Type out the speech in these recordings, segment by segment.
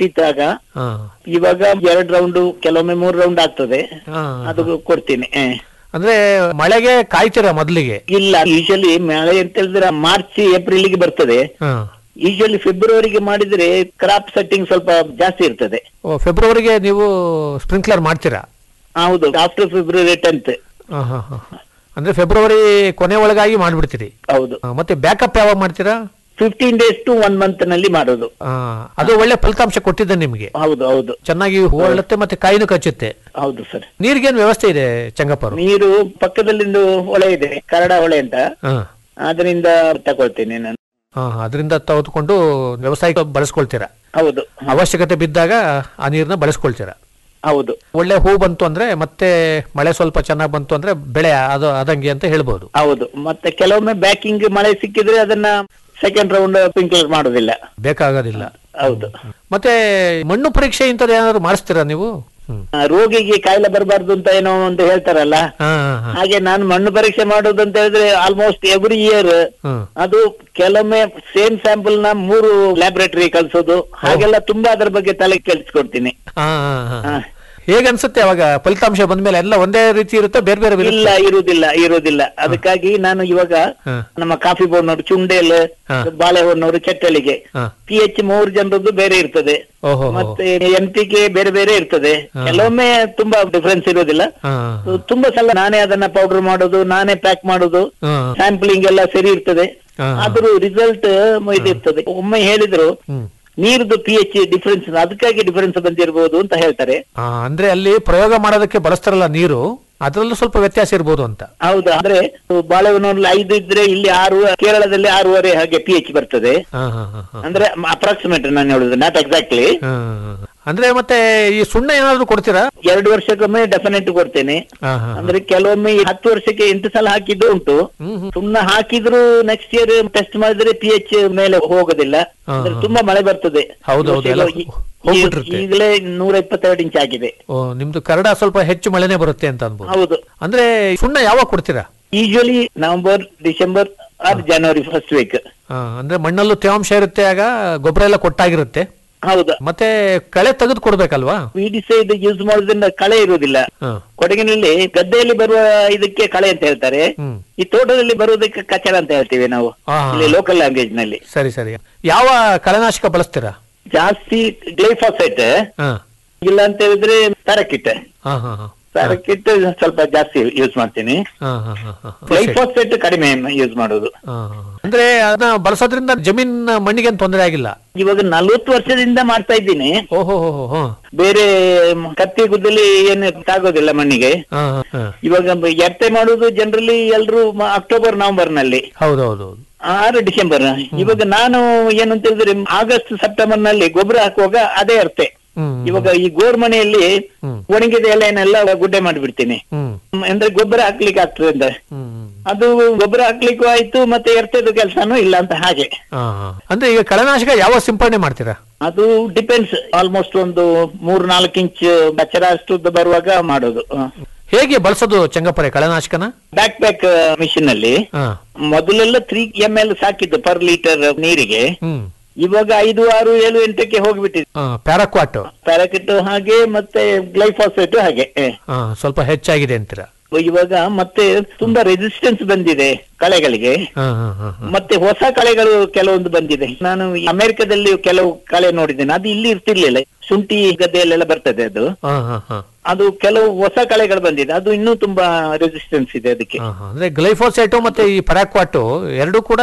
ಬಿಟ್ಟಿದ್ದಾಗ ಹಾ ಇವಾಗ ಎರಡ್ ರೌಂಡ್ ಕೆಲವೊಮ್ಮೆ ಮೂರ್ ರೌಂಡ್ ಆಗ್ತದೆ ಹಾ. ಅದು ಕೊಡ್ತೀನಿ ಹ. ಅಂದ್ರೆ ಮಳೆಗೆ ಕಾಯ್ತೀರಾ ಮೊದಲಿಗೆ ಇಲ್ಲ ಯೂಶಲಿ ಮಳೆ ಅಂತ ಹೇಳಿದ್ರೆ ಮಾರ್ಚ್ ಏಪ್ರಿಲ್ಗೆ ಬರ್ತದೆ ಹಾ ಯೂಶಲಿ ಫೆಬ್ರವರಿಗೆ ಮಾಡಿದ್ರೆ ಕ್ರಾಪ್ ಸೆಟ್ಟಿಂಗ್ ಸ್ವಲ್ಪ ಜಾಸ್ತಿ ಇರ್ತದೆ ಓ ಫೆಬ್ರವರಿಗೆ ನೀವು ಸ್ಪ್ರಿಂಕ್ಲರ್ ಮಾಡ್ತೀರಾ ಹೌದು ಆಫ್ಟರ್ ಫೆಬ್ರವರಿ ಟೆಂತ್ ಹಾ ಹಾ ಹಾ ಅಂದ್ರೆ ಫೆಬ್ರವರಿ ಕೊನೆ ಒಳಗಾಗಿ ಮಾಡ್ಬಿಡ್ತೀರಿ ಹೌದು ಆ, ಮತ್ತೆ ಬ್ಯಾಕಪ್ ಯಾವಾಗ ಮಾಡ್ತೀರಾ fifteen days to one month ನಲ್ಲಿ ಮಾಡೋದು ಆ, ಅದು ಒಳ್ಳೆ ಫಲಿತಾಂಶ ಕೊಟ್ಟಿದೆ ನಿಮ್ಗೆ ಹೌದು ಹೌದು ಚೆನ್ನಾಗಿ ಹೂವಳುತ್ತೆ ಮತ್ತೆ ಕಾಯಿನೂ ಕಚ್ಚುತ್ತೆ ಹೌದು ಸರ್ ನೀರಿಗೇನು ವ್ಯವಸ್ಥೆ ಇದೆ ಚಂಗಪ್ಪರು ನೀರು ಪಕ್ಕದಲ್ಲಿಂದು ಹೊಳೆ ಇದೆ ಕರಡ ಹೊಳೆ ಅಂತ ಹಾ ಅದರಿಂದ ತಗೊಳ್ತೇನೆ ನಾನು ಹಾ ಅದರಿಂದ ತೆಗೆದುಕೊಂಡು ವ್ಯವಸಾಯಕ್ಕೆ ಬಳಸ್ಕೊಳ್ತೀರಾ ಹೌದು ಅವಶ್ಯಕತೆ ಬಿದ್ದಾಗ ಆ ನೀರನ್ನ ಬಳಸ್ಕೊಳ್ತೀರಾ ಹೌದು ಒಳ್ಳೆ ಹೂ ಬಂತು ಅಂದ್ರೆ ಮತ್ತೆ ಮಳೆ ಸ್ವಲ್ಪ ಚೆನ್ನಾಗಿ ಬಂತು ಅಂದ್ರೆ ಬೆಳೆ ಅದು ಅದಂಗೆ ಅಂತ ಹೇಳ್ಬೋದು ಹೌದು ಮತ್ತೆ ಕೆಲವೊಮ್ಮೆ ಬ್ಯಾಕಿಂಗ್ ಮಳೆ ಸಿಕ್ಕಿದ್ರೆ ಅದನ್ನ ಸೆಕೆಂಡ್ ರೌಂಡ್ ಸ್ಪ್ರಿಂಕ್ಲರ್ ಮಾಡೋದಿಲ್ಲ ಬೇಕಾಗೋದಿಲ್ಲ ಹೌದು ಮತ್ತೆ ಮಣ್ಣು ಪರೀಕ್ಷೆ ಇಂಥದ್ದು ಏನಾದ್ರು ಮಾಡಿಸ್ತೀರಾ ನೀವು ಹ್ಮ್. ಆ, ರೋಗಿಗೆ ಕಾಯಿಲೆ ಬರಬಾರ್ದು ಅಂತ ಏನೋ ಒಂದು ಹೇಳ್ತಾರಲ್ಲ ಹಾ ಹಾ ಹಾ ಹಾಗೆ ನಾನು ಮಣ್ಣು ಪರೀಕ್ಷೆ ಮಾಡೋದು ಅಂತ ಹೇಳಿದ್ರೆ ಆಲ್ಮೋಸ್ಟ್ ಎವ್ರಿ ಇಯರ್ ಹ್ಮ್ ಅದು ಕೆಲವೊಮ್ಮೆ ಸೇಮ್ ಸ್ಯಾಂಪಲ್ ನ ಮೂರು ಲ್ಯಾಬೊರೇಟರಿ ಕಳ್ಸೋದು ಹಾಗೆಲ್ಲ ತುಂಬಾ ಅದ್ರ ಬಗ್ಗೆ ತಲೆ ಕೆಡಿಸ್ಕೊಡ್ತೀನಿ ಹಾ ಹಾ ಹಾ ಹಾ. ಹೇಗನ್ಸುತ್ತೆ ಅವಾಗ ಫಲಿತಾಂಶ ಬಂದ್ಮೇಲೆ ಎಲ್ಲ ಒಂದೇ ರೀತಿ ಇರುತ್ತೆ ಬೇರೆ ಬೇರೆ ಇರುತ್ತೆ? ಇಲ್ಲ ಇರುವುದಿಲ್ಲ ಇರುವುದಿಲ್ಲ ಅದಕ್ಕಾಗಿ ನಾನು ಇವಾಗ ಹಾ. ನಮ್ಮ ಕಾಫಿ ಬೋರ್ನವರು ಚುಂಡೇಲ್ ಹಾ. ಬಾಳೆಹೊನ್ನವರು ಚಟ್ಟಳಿಗೆ ಹಾ. ಪಿ ಎಚ್ ಮೂರು ಜನರದ್ದು ಬೇರೆ ಇರ್ತದೆ ಓಹೋ ಮತ್ತೆ ಎನ್ ಪಿ ಕೆ ಬೇರೆ ಬೇರೆ ಇರ್ತದೆ ಕೆಲವೊಮ್ಮೆ ತುಂಬಾ ಡಿಫ್ರೆನ್ಸ್ ಇರೋದಿಲ್ಲ ಹಾ ತುಂಬಾ ಸಲ ನಾನೇ ಅದನ್ನ ಪೌಡರ್ ಮಾಡೋದು ನಾನೇ ಪ್ಯಾಕ್ ಮಾಡೋದು ಹಾ ಸ್ಯಾಂಪ್ಲಿಂಗ್ ಎಲ್ಲ ಸರಿ ಇರ್ತದೆ ಹಾ. ಆದ್ರೂ ರಿಸಲ್ಟ್ ಇದಿರ್ತದೆ ಒಮ್ಮೆ ಹೇಳಿದ್ರು ಹ್ಮ್ ನೀರ್ದು ಪಿ ಎಚ್ ಡಿಫರೆನ್ಸ್ ಅದಕ್ಕಾಗಿ ಡಿಫರೆನ್ಸ್ ಬಂದಿರಬಹುದು ಅಂತ ಹೇಳ್ತಾರೆ ಆ, ಅಂದ್ರೆ ಅಲ್ಲಿ ಪ್ರಯೋಗ ಮಾಡೋದಕ್ಕೆ ಬಳಸ್ತಾರಲ್ಲ ನೀರು ಅದರಲ್ಲೂ ಸ್ವಲ್ಪ ವ್ಯತ್ಯಾಸ ಇರ್ಬೋದು ಅಂತ ಹೌದು ಅಂದ್ರೆ ಬಾಳೆಹೊನ್ನೂರಲ್ಲಿ ಐದು ಇದ್ರೆ ಇಲ್ಲಿ ಆರು ಕೇರಳದಲ್ಲಿ ಆರೂವರೆ ಹಾಗೆ ಪಿ ಎಚ್ ಬರ್ತದೆ ಹಾ ಹಾ ಹಾ ಹಾ ಅಂದ್ರೆ ಅಪ್ರಾಕ್ಸಿಮೇಟ್ ನಾನು ಹೇಳುದು ನಾಟ್ ಎಕ್ಸಾಕ್ಟ್ಲಿ ಹಾ, ಹಾ. ಅಂದ್ರೆ ಮತ್ತೆ ಈ ಸುಣ್ಣ ಏನಾದ್ರು ಕೊಡ್ತೀರಾ ಎರಡು ವರ್ಷಕ್ಕೊಮ್ಮೆ ಡೆಫಿನೆಟ್ ಕೊಡ್ತೇನೆ ಹಾ ಹಾ ಅಂದ್ರೆ ಕೆಲವೊಮ್ಮೆ ಈ ಹತ್ತು ವರ್ಷಕ್ಕೆ ಎಂಟು ಸಲ ಹಾಕಿದ್ದು ಉಂಟು ಹ್ಮ್ ಹ್ಮ್. ಸುಮ್ನೆ ಹಾಕಿದ್ರು ನೆಕ್ಸ್ಟ್ ಇಯರ್ ಟೆಸ್ಟ್ ಮಾಡಿದ್ರೆ ಪಿ ಎಚ್ ಮೇಲೆ ಹೋಗೋದಿಲ್ಲ ಹಾ, ಅಂದ್ರೆ ಹಾ. ತುಂಬಾ ಮಳೆ ಬರ್ತದೆ ಹೌದು, ಹೌದು, ಎಲ್ಲ ಈ- ಹೋಗ್ಬಿಟ್ಟಿರುತ್ತೆ. ಈಗಲೇ ನೂರ ಇಪ್ಪತ್ತೆರಡು ಇಂಚ್ ಆಗಿದೆ ಓ ನಿಮ್ದು ಕನ್ನಡ ಸ್ವಲ್ಪ ಹೆಚ್ಚು ಮಳೆನೇ ಬರುತ್ತೆ ಅಂತ ಅನ್ಬೋದು ಹೌದು ಅಂದ್ರೆ ಸುಣ್ಣ ಯಾವಾಗ ಕೊಡ್ತೀರಾ usually November December or January first week ಆ, ಅಂದ್ರೆ ಮಣ್ಣಲ್ಲೂ ತೇವಾಂಶ ಇರುತ್ತೆ ಆಗ ಗೊಬ್ಬರ ಎಲ್ಲ ಕೊಟ್ಟಾಗಿರುತ್ತೆ ಹೌದು ಮತ್ತೆ ಕಳೆ ತೆಗೆದು ಕೊಡ್ಬೇಕಲ್ವಾ ವಿಡಿಸೈಡ್ ಯೂಸ್ ಮಾಡೋದ್ರಿಂದ ಕಳೆ ಇರುವುದಿಲ್ಲ ಹಾ ಕೊಡಗಿನಲ್ಲಿ ಗದ್ದೆಯಲ್ಲಿ ಬರುವ ಇದಕ್ಕೆ ಕಳೆ ಅಂತ ಹೇಳ್ತಾರೆ ಹ್ಮ್ ಈ ತೋಟದಲ್ಲಿ ಬರುವುದಕ್ಕೆ ಕಚರ ಅಂತ ಹೇಳ್ತೀವಿ ನಾವು ಆ, ಇಲ್ಲಿ ಲೋಕಲ್ ಲ್ಯಾಂಗ್ವೇಜ್ ನಲ್ಲಿ ಸರಿ ಸರಿ ಯಾವ ಕಳೆನಾಶಕ ಬಳಸ್ತೀರಾ ಜಾಸ್ತಿ ಗ್ಲೈಫಾಸೈಟ್ ಹಾ ಇಲ್ಲ ಅಂತ ಹೇಳಿದ್ರೆ ಪ್ಯಾರಕಿಟ್ ಹಾ ಹಾ ಹಾ ಪ್ಯಾರಕಿಟ್ ಸ್ವಲ್ಪ ಜಾಸ್ತಿ ಯೂಸ್ ಮಾಡ್ತೀನಿ ಹಾ ಹಾ ಹಾ ಹಾ ಗ್ಲೈಫಾಸೈಟ್ ಕಡಿಮೆ ಯೂಸ್ ಮಾಡೋದು ಹಾ, ಹಾ. ಅಂದ್ರೆ ಅದನ್ನ ಬಳಸೋದ್ರಿಂದ ಜಮೀನ್ ಮಣ್ಣಿಗೆ ತೊಂದರೆ ಆಗಿಲ್ಲ ಇವಾಗ ನಲ್ವತ್ತು ವರ್ಷದಿಂದ ಮಾಡ್ತಾ ಇದ್ದೀನಿ ಓಹೋ ಹೋ ಹೋ ಹೋ ಬೇರೆ ಕತ್ತಿ ಗುದ್ದಲಿ ಏನು ತಾಗೋದಿಲ್ಲ ಮಣ್ಣಿಗೆ ಹಾ ಹಾ, ಹಾ. ಇವಾಗ ಎರ್ತೆ ಮಾಡುದು ಜನರಲಿ ಎಲ್ರು ಮ- ಅಕ್ಟೋಬರ್ ನವೆಂಬರ್ ನಲ್ಲಿ ಹೌದೌದು ಆರು ಡಿಸೆಂಬರ್ ಇವಾಗ ನಾನು ಏನು ಅಂತ ಹೇಳಿದ್ರೆ ಆಗಸ್ಟ್ ಸೆಪ್ಟೆಂಬರ್ ನಲ್ಲಿ ಗೊಬ್ಬರ ಹಾಕುವಾಗ ಅದೇ ಅರ್ತೆ ಹ್ಮ್ ಇವಾಗ ಈ ಗೋರ್ಮನೆಯಲ್ಲಿ ಹ್ಮ್. ಒಣಗಿದ ಎಲೆಯನ್ನೆಲ್ಲ ಗುಡ್ಡೆ ಮಾಡಿಬಿಡ್ತೀನಿ ಹ್ಮ್ ಹ್ಮ್, ಅಂದ್ರೆ ಗೊಬ್ಬರ ಹಾಕ್ಲಿಕ್ಕೆ ಆಗ್ತದೆ ಅಂತ ಹ್ಮ್ ಹ್ಮ್. ಅದು ಗೊಬ್ಬರ ಹಾಕ್ಲಿಕ್ಕೂ ಆಯ್ತು ಮತ್ತೆ ಎರ್ತದ ಕೆಲಸನೂ ಇಲ್ಲ ಅಂತ ಹಾಗೆ ಹಾ, ಹಾ. ಅಂದ್ರೆ ಈಗ ಕಳೆನಾಶಕ ಯಾವ ಸಿಂಪಡಣೆ ಮಾಡ್ತೀರಾ ಅದು ಡಿಪೆಂಡ್ಸ್ ಆಲ್ಮೋಸ್ಟ್ ಒಂದು ಮೂರ್ ನಾಲ್ಕು ಇಂಚ್ ಬಚ್ಚರ ಅಷ್ಟು ಬರುವಾಗ ಮಾಡೋದು ಹೇಗೆ ಬಳಸೋದು ಚಂಗಪ್ಪರೆ ಕಳೆನಾಶಕನ ಬ್ಯಾಕ್ ಪ್ಯಾಕ್ ಮಿಷಿನ್ ಅಲ್ಲಿ ಹಾ ಮೊದಲೆಲ್ಲ ತ್ರೀ ಎಂ ಎಲ್ ಸಾಕಿದ್ದು ಪರ್ ಲೀಟರ್ ನೀರಿಗೆ ಹ್ಮ್ ಇವಾಗ ಐದು ಆರು ಏಳು ಎಂಟಕ್ಕೆ ಹೋಗ್ಬಿಟ್ಟಿದೆ ಪ್ಯಾರಾಕ್ವಾಟ್ ಪ್ಯಾರಾಕಿಟ್ ಹಾಗೆ ಮತ್ತೆ ಗ್ಲೈಫಾಸೇಟ್ ಹಾಗೆ ಹ. ಹಾ ಸ್ವಲ್ಪ ಹೆಚ್ಚಾಗಿದೆ ಅಂತೀರಾ ಇವಾಗ ಮತ್ತೆ ತುಂಬಾ ರೆಸಿಸ್ಟೆನ್ಸ್ ಬಂದಿದೆ ಕಳೆಗಳಿಗೆ ಹಾ ಹಾ ಹಾ ಹಾ. ಮತ್ತೆ ಹೊಸ ಕಳೆಗಳು ಕೆಲವೊಂದು ಬಂದಿದೆ ನಾನು ಈ ಅಮೆರಿಕದಲ್ಲಿ ಕೆಲವು ಕಳೆ ನೋಡಿದ್ದೇನೆ ಅದು ಇಲ್ಲಿ ಇರ್ತಿರ್ಲಿಲ್ಲ ಶುಂಠಿ ಗದ್ದೆಯಲ್ಲೆಲ್ಲ ಬರ್ತದೆ ಅದು ಹಾ ಹಾ ಹಾ ಅದು ಕೆಲವು ಹೊಸ ಕಳೆಗಳು ಬಂದಿದೆ ಅದು ಇನ್ನೂ ತುಂಬಾ ರೆಸಿಸ್ಟೆನ್ಸ್ ಇದೆ ಅದಕ್ಕೆ ಹಾ, ಹಾ. ಅಂದ್ರೆ ಗ್ಲೈಫೋಸೈಟು ಮತ್ತೆ ಈ ಪರಾಕ್ವಾಟು ಎರಡೂ ಕೂಡ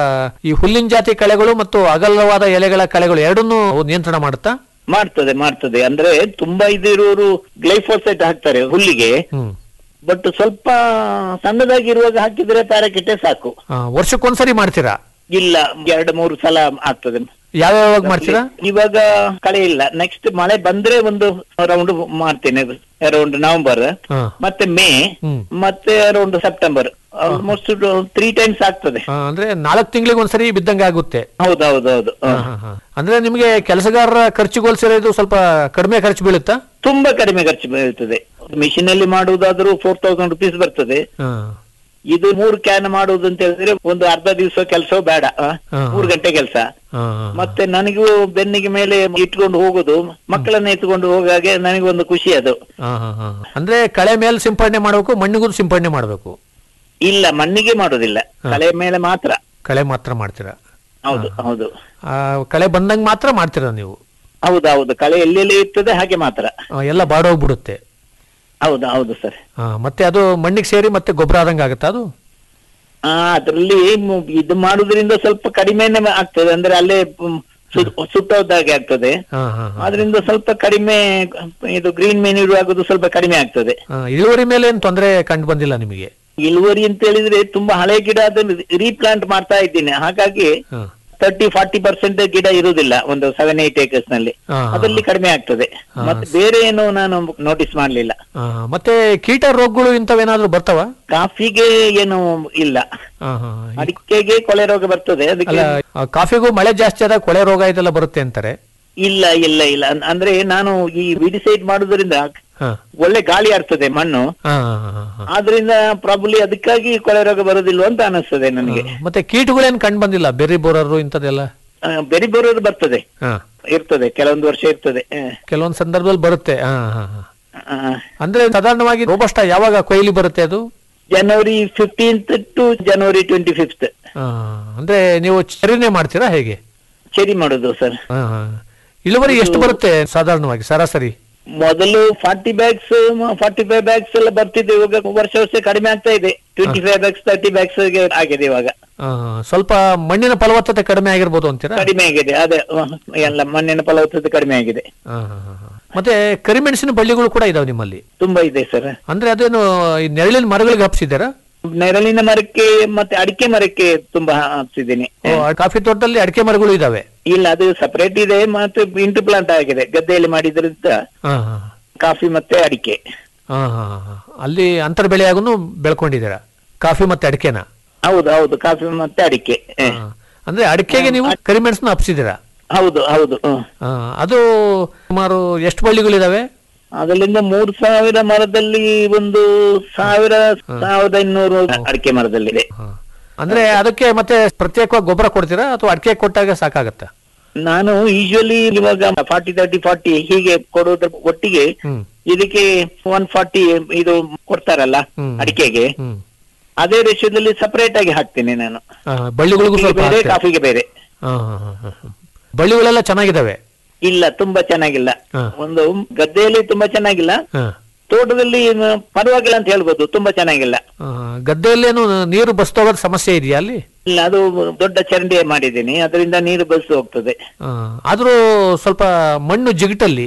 ಈ ಹುಲ್ಲಿನ ಜಾತಿ ಕಳೆಗಳು ಮತ್ತು ಅಗಲವಾದ ಎಲೆಗಳ ಕಳೆಗಳು ಎರಡನ್ನೂ ನಿಯಂತ್ರಣ ಮಾಡುತ್ತಾ ಮಾಡ್ತದೆ ಮಾಡ್ತದೆ ಅಂದ್ರೆ ತುಂಬಾ ಇದಿರೋರು ಗ್ಲೈಫೋಸೈಟ್ ಹಾಕ್ತಾರೆ ಹುಲ್ಲಿಗೆ ಹ್ಮ್ ಬಟ್ ಸ್ವಲ್ಪ ಸಣ್ಣದಾಗಿರುವಾಗ ಹಾಕಿದ್ರೆ ಪ್ಯಾರಾಕಿಟೆ ಸಾಕು ಆ, ವರ್ಷಕ್ಕೊಂದ್ಸರಿ ಮಾಡ್ತೀರಾ ಇಲ್ಲ ಎರಡು ಮೂರು ಸಲ ಆಗ್ತದೆ ಯಾವ್ಯಾವಾಗ ಮಾಡ್ತೀರಾ ಇವಾಗ ಕಳೆ ಇಲ್ಲ ನೆಕ್ಸ್ಟ್ ಮಳೆ ಬಂದ್ರೆ ಒಂದು ರೌಂಡ್ ಮಾಡ್ತೇನೆ ಅರೌಂಡ್ ನವೆಂಬರ್ ಹಾ. ಮತ್ತೆ ಮೇ ಹ್ಮ್. ಮತ್ತೆ around September almost three times ಆಗ್ತದೆ ಆ, ಅಂದ್ರೆ ನಾಲ್ಕು ತಿಂಗಳಿಗೆ ಒಂದ್ಸರಿ ಬಿದ್ದಂಗೆ ಆಗುತ್ತೆ ಹೌದೌದೌದು ಹಾ, ಹಾ, ಹಾ. ಅಂದ್ರೆ ನಿಮಗೆ ಕೆಲಸಗಾರರ ಖರ್ಚುಗೋಲ್ಸಿರೋದು ಸ್ವಲ್ಪ ಕಡಿಮೆ ಖರ್ಚು ಬೀಳುತ್ತಾ ತುಂಬಾ ಕಡಿಮೆ ಖರ್ಚು ಬೀಳ್ತದೆ ಮಿಷಿನ್ ಅಲ್ಲಿ ಮಾಡುವುದಾದ್ರೂ ಫೋರ್ ತೌಸಂಡ್ ರುಪೀಸ್ ಬರ್ತದೆ ಹಾ. ಇದು ಮೂರು ಕ್ಯಾನ್ ಮಾಡುವುದು ಅಂತ ಹೇಳಿದ್ರೆ ಒಂದು ಅರ್ಧ ದಿವಸ ಕೆಲಸ ಬೇಡ ಆ, ಹಾ. ಮೂರು ಗಂಟೆ ಕೆಲಸ ಹಾ, ಹಾ, ಮತ್ತೆ ನನಗೂ ಬೆನ್ನಿಗೆ ಮೇಲೆ ಇಟ್ಕೊಂಡು ಹೋಗುದು ಮಕ್ಕಳನ್ನ ಎತ್ಕೊಂಡು ಹೋಗಾಗೆ ನನಗೊಂದು ಖುಷಿ ಅದು ಹಾ, ಹಾ, ಹಾ. ಅಂದ್ರೆ ಕಳೆ ಮೇಲೆ ಸಿಂಪಡಣೆ ಮಾಡಬೇಕು ಮಣ್ಣಿಗೂ ಸಿಂಪಡಣೆ ಮಾಡಬೇಕು ಇಲ್ಲ ಮಣ್ಣಿಗೆ ಮಾಡುದಿಲ್ಲ ಕಲೆ ಮೇಲೆ ಮಾತ್ರ ಕಳೆ ಮಾತ್ರ ಮಾಡ್ತೀರಾ ಹೌದು ಹೌದು ಆ, ಕಳೆ ಬಂದಂಗೆ ಮಾತ್ರ ಮಾಡ್ತೀರಾ ನೀವು ಹೌದು ಹೌದು ಕಲೆ ಎಲ್ಲೆಲ್ಲಿ ಇರ್ತದೆ ಹಾಗೆ ಮಾತ್ರ ಆ, ಎಲ್ಲ ಬಾಡೋಗ್ಬಿಡುತ್ತೆ ಹೌದು ಹೌದು ಸರ್ ಆ, ಮತ್ತೆ ಅದು ಮಣ್ಣಿಗೆ ಸೇರಿ ಮತ್ತೆ ಗೊಬ್ಬರ ಆದಂಗೆ ಆಗುತ್ತಾ ಅದು ಆ ಅದ್ರಲ್ಲಿ ಮು- ಇದು ಮಾಡುದ್ರಿಂದ ಸ್ವಲ್ಪ ಕಡಿಮೆನೆ ಆಗ್ತದೆ ಅಂದ್ರೆ ಅಲ್ಲೇ ಮ್, ಸು- ಸುಟ್ಟೋದಾಗೆ ಆಗ್ತದೆ ಹಾ, ಹಾ, ಹಾ. ಆದ್ರಿಂದ ಸ್ವಲ್ಪ ಕಡಿಮೆ ಇದು ಗ್ರೀನ್ ಮೆನ್ಯೂರ್ ಆಗೋದು ಸ್ವಲ್ಪ ಕಡಿಮೆ ಆಗ್ತದೆ ಆ, ಇಳುವರಿ ಮೇಲೆ ಏನು ತೊಂದರೆ ಕಂಡು ಬಂದಿಲ್ಲ ನಿಮಗೆ ಇಳುವರಿ ಅಂತ ಹೇಳಿದ್ರೆ ತುಂಬಾ ಹಳೆ ಗಿಡ ಅದನ್ನು ರೀಪ್ಲಾಂಟ್ ಮಾಡ್ತಾ ಇದ್ದೀನಿ ಹಾಗಾಗಿ ಹಾ. ತರ್ಟಿ ಫಾರ್ಟಿ ಪರ್ಸೆಂಟ್ ಗಿಡ ಇರುವುದಿಲ್ಲ ಒಂದು ಸೆವೆನ್ ಏಟ್ ಏಕರ್ಸ್ ನಲ್ಲಿ ಹಾ, ಹಾ. ಅದರಲ್ಲಿ ಕಡಿಮೆ ಆಗ್ತದೆ ಹಾ. ಮತ್ತೆ ಬೇರೆ ಏನು ನಾನು ನೋಟಿಸ್ ಮಾಡ್ಲಿಲ್ಲ ಆ, ಮತ್ತೆ ಕೀಟ ರೋಗಗಳು ಇಂಥವೇನಾದ್ರೂ ಬರ್ತಾವ ಕಾಫಿಗೆ ಏನು ಇಲ್ಲ ಆ, ಹಾ. ಅಡಿಕೆಗೆ ಕೊಳೆ ರೋಗ ಬರ್ತದೆ ಅದಕ್ಕೆ ಅಲ್ಲ ಆ, ಕಾಫಿಗೂ ಮಳೆ ಜಾಸ್ತಿ ಆದಾಗ ಕೊಳೆ ರೋಗ ಇದೆಲ್ಲ ಬರುತ್ತೆ ಅಂತಾರೆ ಇಲ್ಲ ಇಲ್ಲ ಇಲ್ಲ ಅನ್- ಅಂದ್ರೆ ನಾನು ಈ ವಿಡಿಸೈಡ್ ಮಾಡುವುದರಿಂದ ಹಾ. ಒಳ್ಳೆ ಗಾಳಿ ಆಡ್ತದೆ ಮಣ್ಣು ಹಾ, ಹಾ, ಹಾ, ಹಾ. ಆದ್ರಿಂದ ಪ್ರಾಬ್ಲಿ ಅದಕ್ಕಾಗಿ ಕೊಳೆ ರೋಗ ಬರೋದಿಲ್ಲ ಅಂತ ಅನಿಸ್ತದೆ ನನಗೆ ಮತ್ತೆ ಕೀಟಗಳೇನ್ ಕಂಡು ಬಂದಿಲ್ಲ ಬೆರ್ರಿ ಬೋರರು ಇಂಥದ್ದೆಲ್ಲ ಆ, ಬೆರಿ ಬರೋದು ಬರ್ತದೆ ಹಾ ಇರ್ತದೆ ಕೆಲವೊಂದು ವರ್ಷ ಇರ್ತದೆ ಆ, ಕೆಲವೊಂದು ಸಂದರ್ಭದಲ್ಲಿ ಬರುತ್ತೆ ಹಾ ಹಾ ಹಾ ಆ, ಅಂದ್ರೆ ಸಾಧಾರಣವಾಗಿ ರೋಬಸ್ಟ ಯಾವಾಗ ಕೊಯ್ಲಿ ಬರುತ್ತೆ ಅದು January fifteenth to January twenty fifth ಆ, ಅಂದ್ರೆ ನೀವು ಚರಿನೇ ಮಾಡ್ತೀರಾ ಹೇಗೆ ಚೆರಿ ಮಾಡುದು ಸರ್ ಹಾ, ಹಾ. ಇಳುವರಿ ಎಷ್ಟು ಬರುತ್ತೆ ಸಾಧಾರಣವಾಗಿ ಸರಾಸರಿ ಮೊದಲು forty bags forty five bags ಎಲ್ಲ ಬರ್ತಿದೆ ಇವಾಗ ವರ್ಷ ವರ್ಷ ಕಡಿಮೆ ಆಗ್ತಾ ಇದೆ twenty five bags thirty bags ಆಗಿದೆ ಇವಾಗ ಆ, ಸ್ವಲ್ಪ ಮಣ್ಣಿನ ಫಲವತ್ತತೆ ಕಡಿಮೆ ಆಗಿರ್ಬೋದು ಅಂತೀರಾ ಕಡಿಮೆ ಆಗಿದೆ ಅದೇ ಅಹ್, ಎಲ್ಲ ಮಣ್ಣಿನ ಫಲವತ್ತತೆ ಕಡಿಮೆ ಆಗಿದೆ ಆ, ಹಾ, ಹಾ, ಹಾ. ಮತ್ತೆ ಕರಿಮೆಣಸಿನ ಬಳ್ಳಿಗಳು ಕೂಡ ಇದಾವೆ ನಿಮ್ಮಲ್ಲಿ ತುಂಬಾ ಇದೆ ಸರ್ ಅಂದ್ರೆ ಅದೇನು ಈ ನೆರಳಿನ ಮರಗಳಿಗೆ ಹಬ್ಸಿದ್ದೀರಾ ನೆರಳಿನ ಮರಕ್ಕೆ ಮತ್ತೆ ಅಡಿಕೆ ಮರಕ್ಕೆ ತುಂಬಾ ಹಬ್ಸಿದ್ದೀನಿ ಓ, ಆ ಕಾಫಿ ತೋಟದಲ್ಲಿ ಅಡಿಕೆ ಮರಗಳು ಇದಾವೆ ಇಲ್ಲ ಅದು ಸಪರೇಟ್ ಇದೆ ಮತ್ತೆ ಇಂಟು ಪ್ಲಾಂಟ್ ಆಗಿದೆ ಗದ್ದೆಯಲ್ಲಿ ಮಾಡಿದ್ರಿಂದ ಹಾ, ಹಾ. ಕಾಫಿ ಮತ್ತೆ ಅಡಿಕೆ ಹಾ, ಹಾ, ಹಾ. ಅಲ್ಲಿ ಅಂತರ ಬೆಳೆಯಾಗೂ ಬೆಳ್ಕೊಂಡಿದ್ದೀರಾ ಕಾಫಿ ಮತ್ತೆ ಅಡಿಕೆನ ಹೌದು ಹೌದು ಕಾಫಿ ಮತ್ತೆ ಅಡಿಕೆ ಹ. ಹಾ. ಅಂದ್ರೆ ಅಡಿಕೆಗೆ ನೀವು ಕರಿಮೆಣಸನ್ನ ಹಬ್ಸಿದ್ದೀರಾ ಹೌದು ಹೌದು ಹ್ಮ್. ಹಾ, ಅದು ಸುಮಾರು ಎಷ್ಟು ಬಳ್ಳಿಗಳಿದಾವೆ ಅದರಿಂದ ಮೂರು ಸಾವಿರ ಮರದಲ್ಲಿ ಒಂದು ಸಾವಿರ ಸಾವಿರದ ಇನ್ನೂರು ಅಡಿಕೆ ಮರದಲ್ಲಿದೆ ಹಾ. ಅಂದ್ರೆ ಅದಕ್ಕೆ ಮತ್ತೆ ಪ್ರತ್ಯೇಕವಾಗಿ ಗೊಬ್ಬರ ಕೊಡ್ತೀರಾ ಅಥವಾ ಅಡಿಕೆ ಕೊಟ್ಟಾಗ ಸಾಕಾಗತ್ತಾ ನಾನು ಯೂಶುವಲಿ ಇವಾಗ ಫಾರ್ಟಿ ತರ್ಟಿ ಫಾರ್ಟಿ ಹೀಗೆ ಕೊಡೋದ್ರ ಒಟ್ಟಿಗೆ ಹ್ಮ್ ಇದಕ್ಕೆ ಒನ್ ಫಾರ್ಟಿ ಇದು ಕೊಡ್ತಾರಲ್ಲ ಹ್ಮ್. ಅಡಿಕೆಗೆ ಹ್ಮ್ ಅದೇ ರೇಷ್ಯದಲ್ಲಿ ಸಪರೇಟ್ ಆಗಿ ಹಾಕ್ತೀನಿ ನಾನು ಆ, ಬಳ್ಳಿಗಳಿಗೂ ಅಡಿಕೆಗೆ ಸ್ವಲ್ಪ ಬೇರೆ ಹಾಕ್ತೀರಾ? ಕಾಫಿಗೆ ಬೇರೆ ಹಾ, ಹಾ, ಹಾ, ಹಾ, ಹಾ. ಬಳ್ಳಿಗಳೆಲ್ಲ ಚೆನ್ನಾಗಿದಾವೆ ಇಲ್ಲ ತುಂಬಾ ಚೆನ್ನಾಗಿಲ್ಲ ಹಾ. ಒಂದು ಗದ್ದೆಯಲ್ಲಿ ತುಂಬಾ ಚೆನ್ನಾಗಿಲ್ಲ ಹಾ. ತೋಟದಲ್ಲಿ ಏನು ಪರವಾಗಿಲ್ಲ ಅಂತ ಹೇಳ್ಬೋದು ತುಂಬಾ ಚೆನ್ನಾಗಿಲ್ಲ ಆ, ಗದ್ದೆಯಲ್ಲೇನು ನೀರು ಬಸ್ತೋಗೋದ್ ಸಮಸ್ಯೆ ಇದೆಯಾ ಅಲ್ಲಿ ಇಲ್ಲ ಅದು ದೊಡ್ಡ ಚರಂಡಿ ಮಾಡಿದ್ದೀನಿ ಅದರಿಂದ ನೀರು ಬಸ್ ಹೋಗ್ತದೆ ಆ, ಆದ್ರೂ ಸ್ವಲ್ಪ ಮಣ್ಣು ಜಿಗಿಟಲ್ಲಿ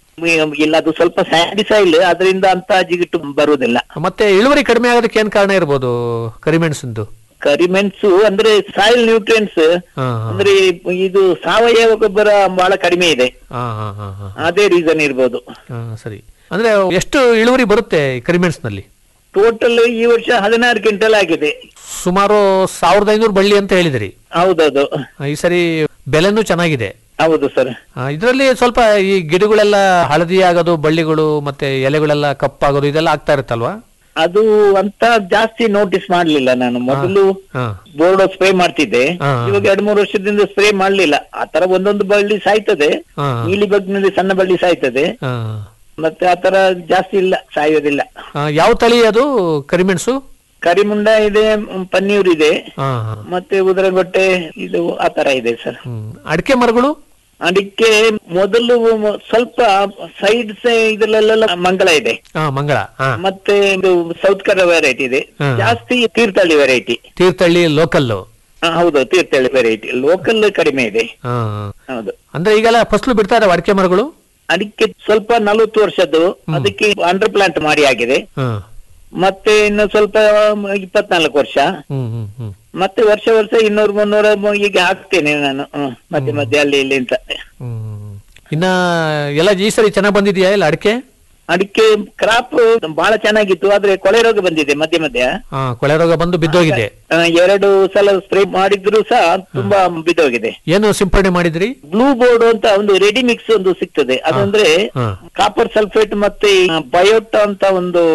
ಇಲ್ಲ ಅದು ಸ್ವಲ್ಪ ಸ್ಯಾಂಡಿ ಸಾಯಿಲ್ ಅದರಿಂದ ಅಂತ ಜಿಗಿಟ್ಟು ಬರುವುದಿಲ್ಲ ಮತ್ತೆ ಇಳುವರಿ ಕಡಿಮೆ ಆಗೋದಕ್ಕೆ ಏನ್ ಕಾರಣ ಇರ್ಬೋದು ಕರಿಮೆಣಸಿಂದು ಕರಿಮೆಣಸು ಅಂದ್ರೆ ಸಾಯಿಲ್ ನ್ಯೂಟ್ರಿಯೆಂಟ್ಸ್ ಹಾ, ಹಾ. ಅಂದ್ರೆ ಇದು ಸಾವಯವ ಗೊಬ್ಬರ ಬಹಳ ಕಡಿಮೆ ಇದೆ ಹಾ, ಹಾ, ಹಾ, ಹಾ. ಅದೇ ರೀಸನ್ ಇರ್ಬೋದು ಹಾ, ಸರಿ ಅಂದ್ರೆ ಎಷ್ಟು ಇಳುವರಿ ಬರುತ್ತೆ ಈ ಕರಿಮೆಣಸಿನಲ್ಲಿ ಟೋಟಲ್ ಈ ವರ್ಷ ಹದಿನಾರು ಕ್ವಿಂಟಲ್ ಆಗಿದೆ ಸುಮಾರು ಸಾವಿರದ ಐನೂರು ಬಳ್ಳಿ ಅಂತ ಹೇಳಿದ್ರಿ ಹೌದೌದು ಆ, ಈ ಸರಿ ಬೆಲೆನೂ ಚೆನ್ನಾಗಿದೆ ಹೌದು ಸರ್ ಇದರಲ್ಲಿ ಸ್ವಲ್ಪ ಈ ಗಿಡಗಳೆಲ್ಲ ಹಳದಿ ಆಗೋದು ಬಳ್ಳಿಗಳು ಮತ್ತೆ ಎಲೆಗಳೆಲ್ಲ ಕಪ್ಪಾಗೋದು ಇದೆಲ್ಲ ಆಗ್ತಾ ಇರುತ್ತಲ್ವಾ ಅದು ಅಂತ ಜಾಸ್ತಿ ನೋಟಿಸ್ ಮಾಡ್ಲಿಲ್ಲ ನಾನು ಮೊದಲು ಹಾ ಬೋರ್ಡ್ ಸ್ಪ್ರೇ ಮಾಡ್ತಿದ್ದೆ ಹಾ. ಇವಾಗ ಎರಡ್ ಮೂರು ವರ್ಷದಿಂದ ಸ್ಪ್ರೇ ಮಾಡ್ಲಿಲ್ಲ ಆತರ ಒಂದೊಂದು ಬಳ್ಳಿ ಸಾಯ್ತದೆ ಹಾ. ನೀಲಿ ಬಗ್ನಲ್ಲಿ ಸಣ್ಣ ಬಳ್ಳಿ ಸಾಯ್ತದೆ ಹಾ. ಮತ್ತೆ ಆತರ ಜಾಸ್ತಿ ಇಲ್ಲ ಸಾಯೋದಿಲ್ಲ ಆ, ಯಾವ ತಳಿ ಅದು ಕರಿಮೆಣಸು ಕರಿಮುಂಡ ಇದೆ ಮ್, ಪನ್ನೀರ್ ಇದೆ ಹಾ ಹಾ. ಮತ್ತೆ ಉದರಗೊಟ್ಟೆ ಇದು ಆತರ ಇದೆ ಸರ್ ಹ್ಮ್ ಅಡಿಕೆ ಮರಗಳು ಅದಕ್ಕೆ ಮೊದಲು ಮ- ಸ್ವಲ್ಪ ಸೈಡ್ ಇದರಲ್ಲೆಲ್ಲ ಮಂಗಳ ಇದೆ ಹಾ ಮಂಗಳ ಹಾ ಮತ್ತೆ ಇದು ಸೌತ್ ಕನ್ನಡ ವೆರೈಟಿ ಇದೆ ಹಾ. ಜಾಸ್ತಿ ತೀರ್ಥಹಳ್ಳಿ ವೆರೈಟಿ ತೀರ್ಥಹಳ್ಳಿ ಲೋಕಲ್ಲು ಹೌದು ತೀರ್ಥಹಳ್ಳಿ ವೆರೈಟಿ ಲೋಕಲ್ ಕಡಿಮೆ ಇದೆ ಹಾ ಹೌದು ಅಂದ್ರೆ ಈಗೆಲ್ಲ ಫಸಲು ಬಿಡ್ತಾ ಇದಾವೆ ಅಡಿಕೆ ಮರಗಳು ಅದಕ್ಕೆ ಸ್ವಲ್ಪ ನಲವತ್ತು ವರ್ಷದ್ದು ಅದಕ್ಕೆ ಅಂಡರ್ ಪ್ಲಾಂಟ್ ಮಾಡಿ ಆಗಿದೆ ಹಾ ಮತ್ತೆ ಇನ್ನು ಸ್ವಲ್ಪ ಇಪ್ಪತ್ನಾಲ್ಕು ವರ್ಷ ಹ್ಮ್ ಹ್ಮ್ ಹ್ಮ್ ಮತ್ತೆ ವರ್ಷ ವರ್ಷ ಇನ್ನೂರು ಮುನ್ನೂರ ಮ- ಈಗ ಹಾಕ್ತೇನೆ ನಾನು ಹ್ಮ್. ಮಧ್ಯೆ ಮಧ್ಯೆ ಅಲ್ಲಿ ಇಲ್ಲಿ ಅಂತ ಹ್ಮ್ ಇನ್ನ ಎಲ್ಲ ಈ ಸರಿ ಚೆನ್ನಾಗ್ ಬಂದಿದ್ಯಾ ಇಲ್ಲ ಅಡಿಕೆ ಅಡಿಕೆ ಕ್ರಾಪ್ ಬಹಳ ಚೆನ್ನಾಗಿತ್ತು ಆದ್ರೆ ಕೊಳೆ ರೋಗ ಬಂದಿದೆ ಮಧ್ಯೆ ಮಧ್ಯೆ ಹಾ ಕೊಳೆ ರೋಗ ಬಂದು ಬಿದ್ದೋಗಿದೆ ಆ, ಎರಡು ಸಲ ಸ್ಪ್ರೇ ಮಾಡಿದ್ರು ಸಹ ತುಂಬಾ ಬಿದ್ದೋಗಿದೆ ಏನು ಸಿಂಪಡಣೆ ಮಾಡಿದ್ರಿ ಬ್ಲೂ ಬೋರ್ಡ್ ಅಂತ ಒಂದು ರೆಡಿ ಮಿಕ್ಸ್ ಒಂದು ಸಿಗ್ತದೆ ಅದಂದ್ರೆ ಹಾ ಕಾಪರ್ ಸಲ್ಫೇಟ್ ಮತ್ತೆ ಬಯೋಟ ಅಂತ ಒಂದು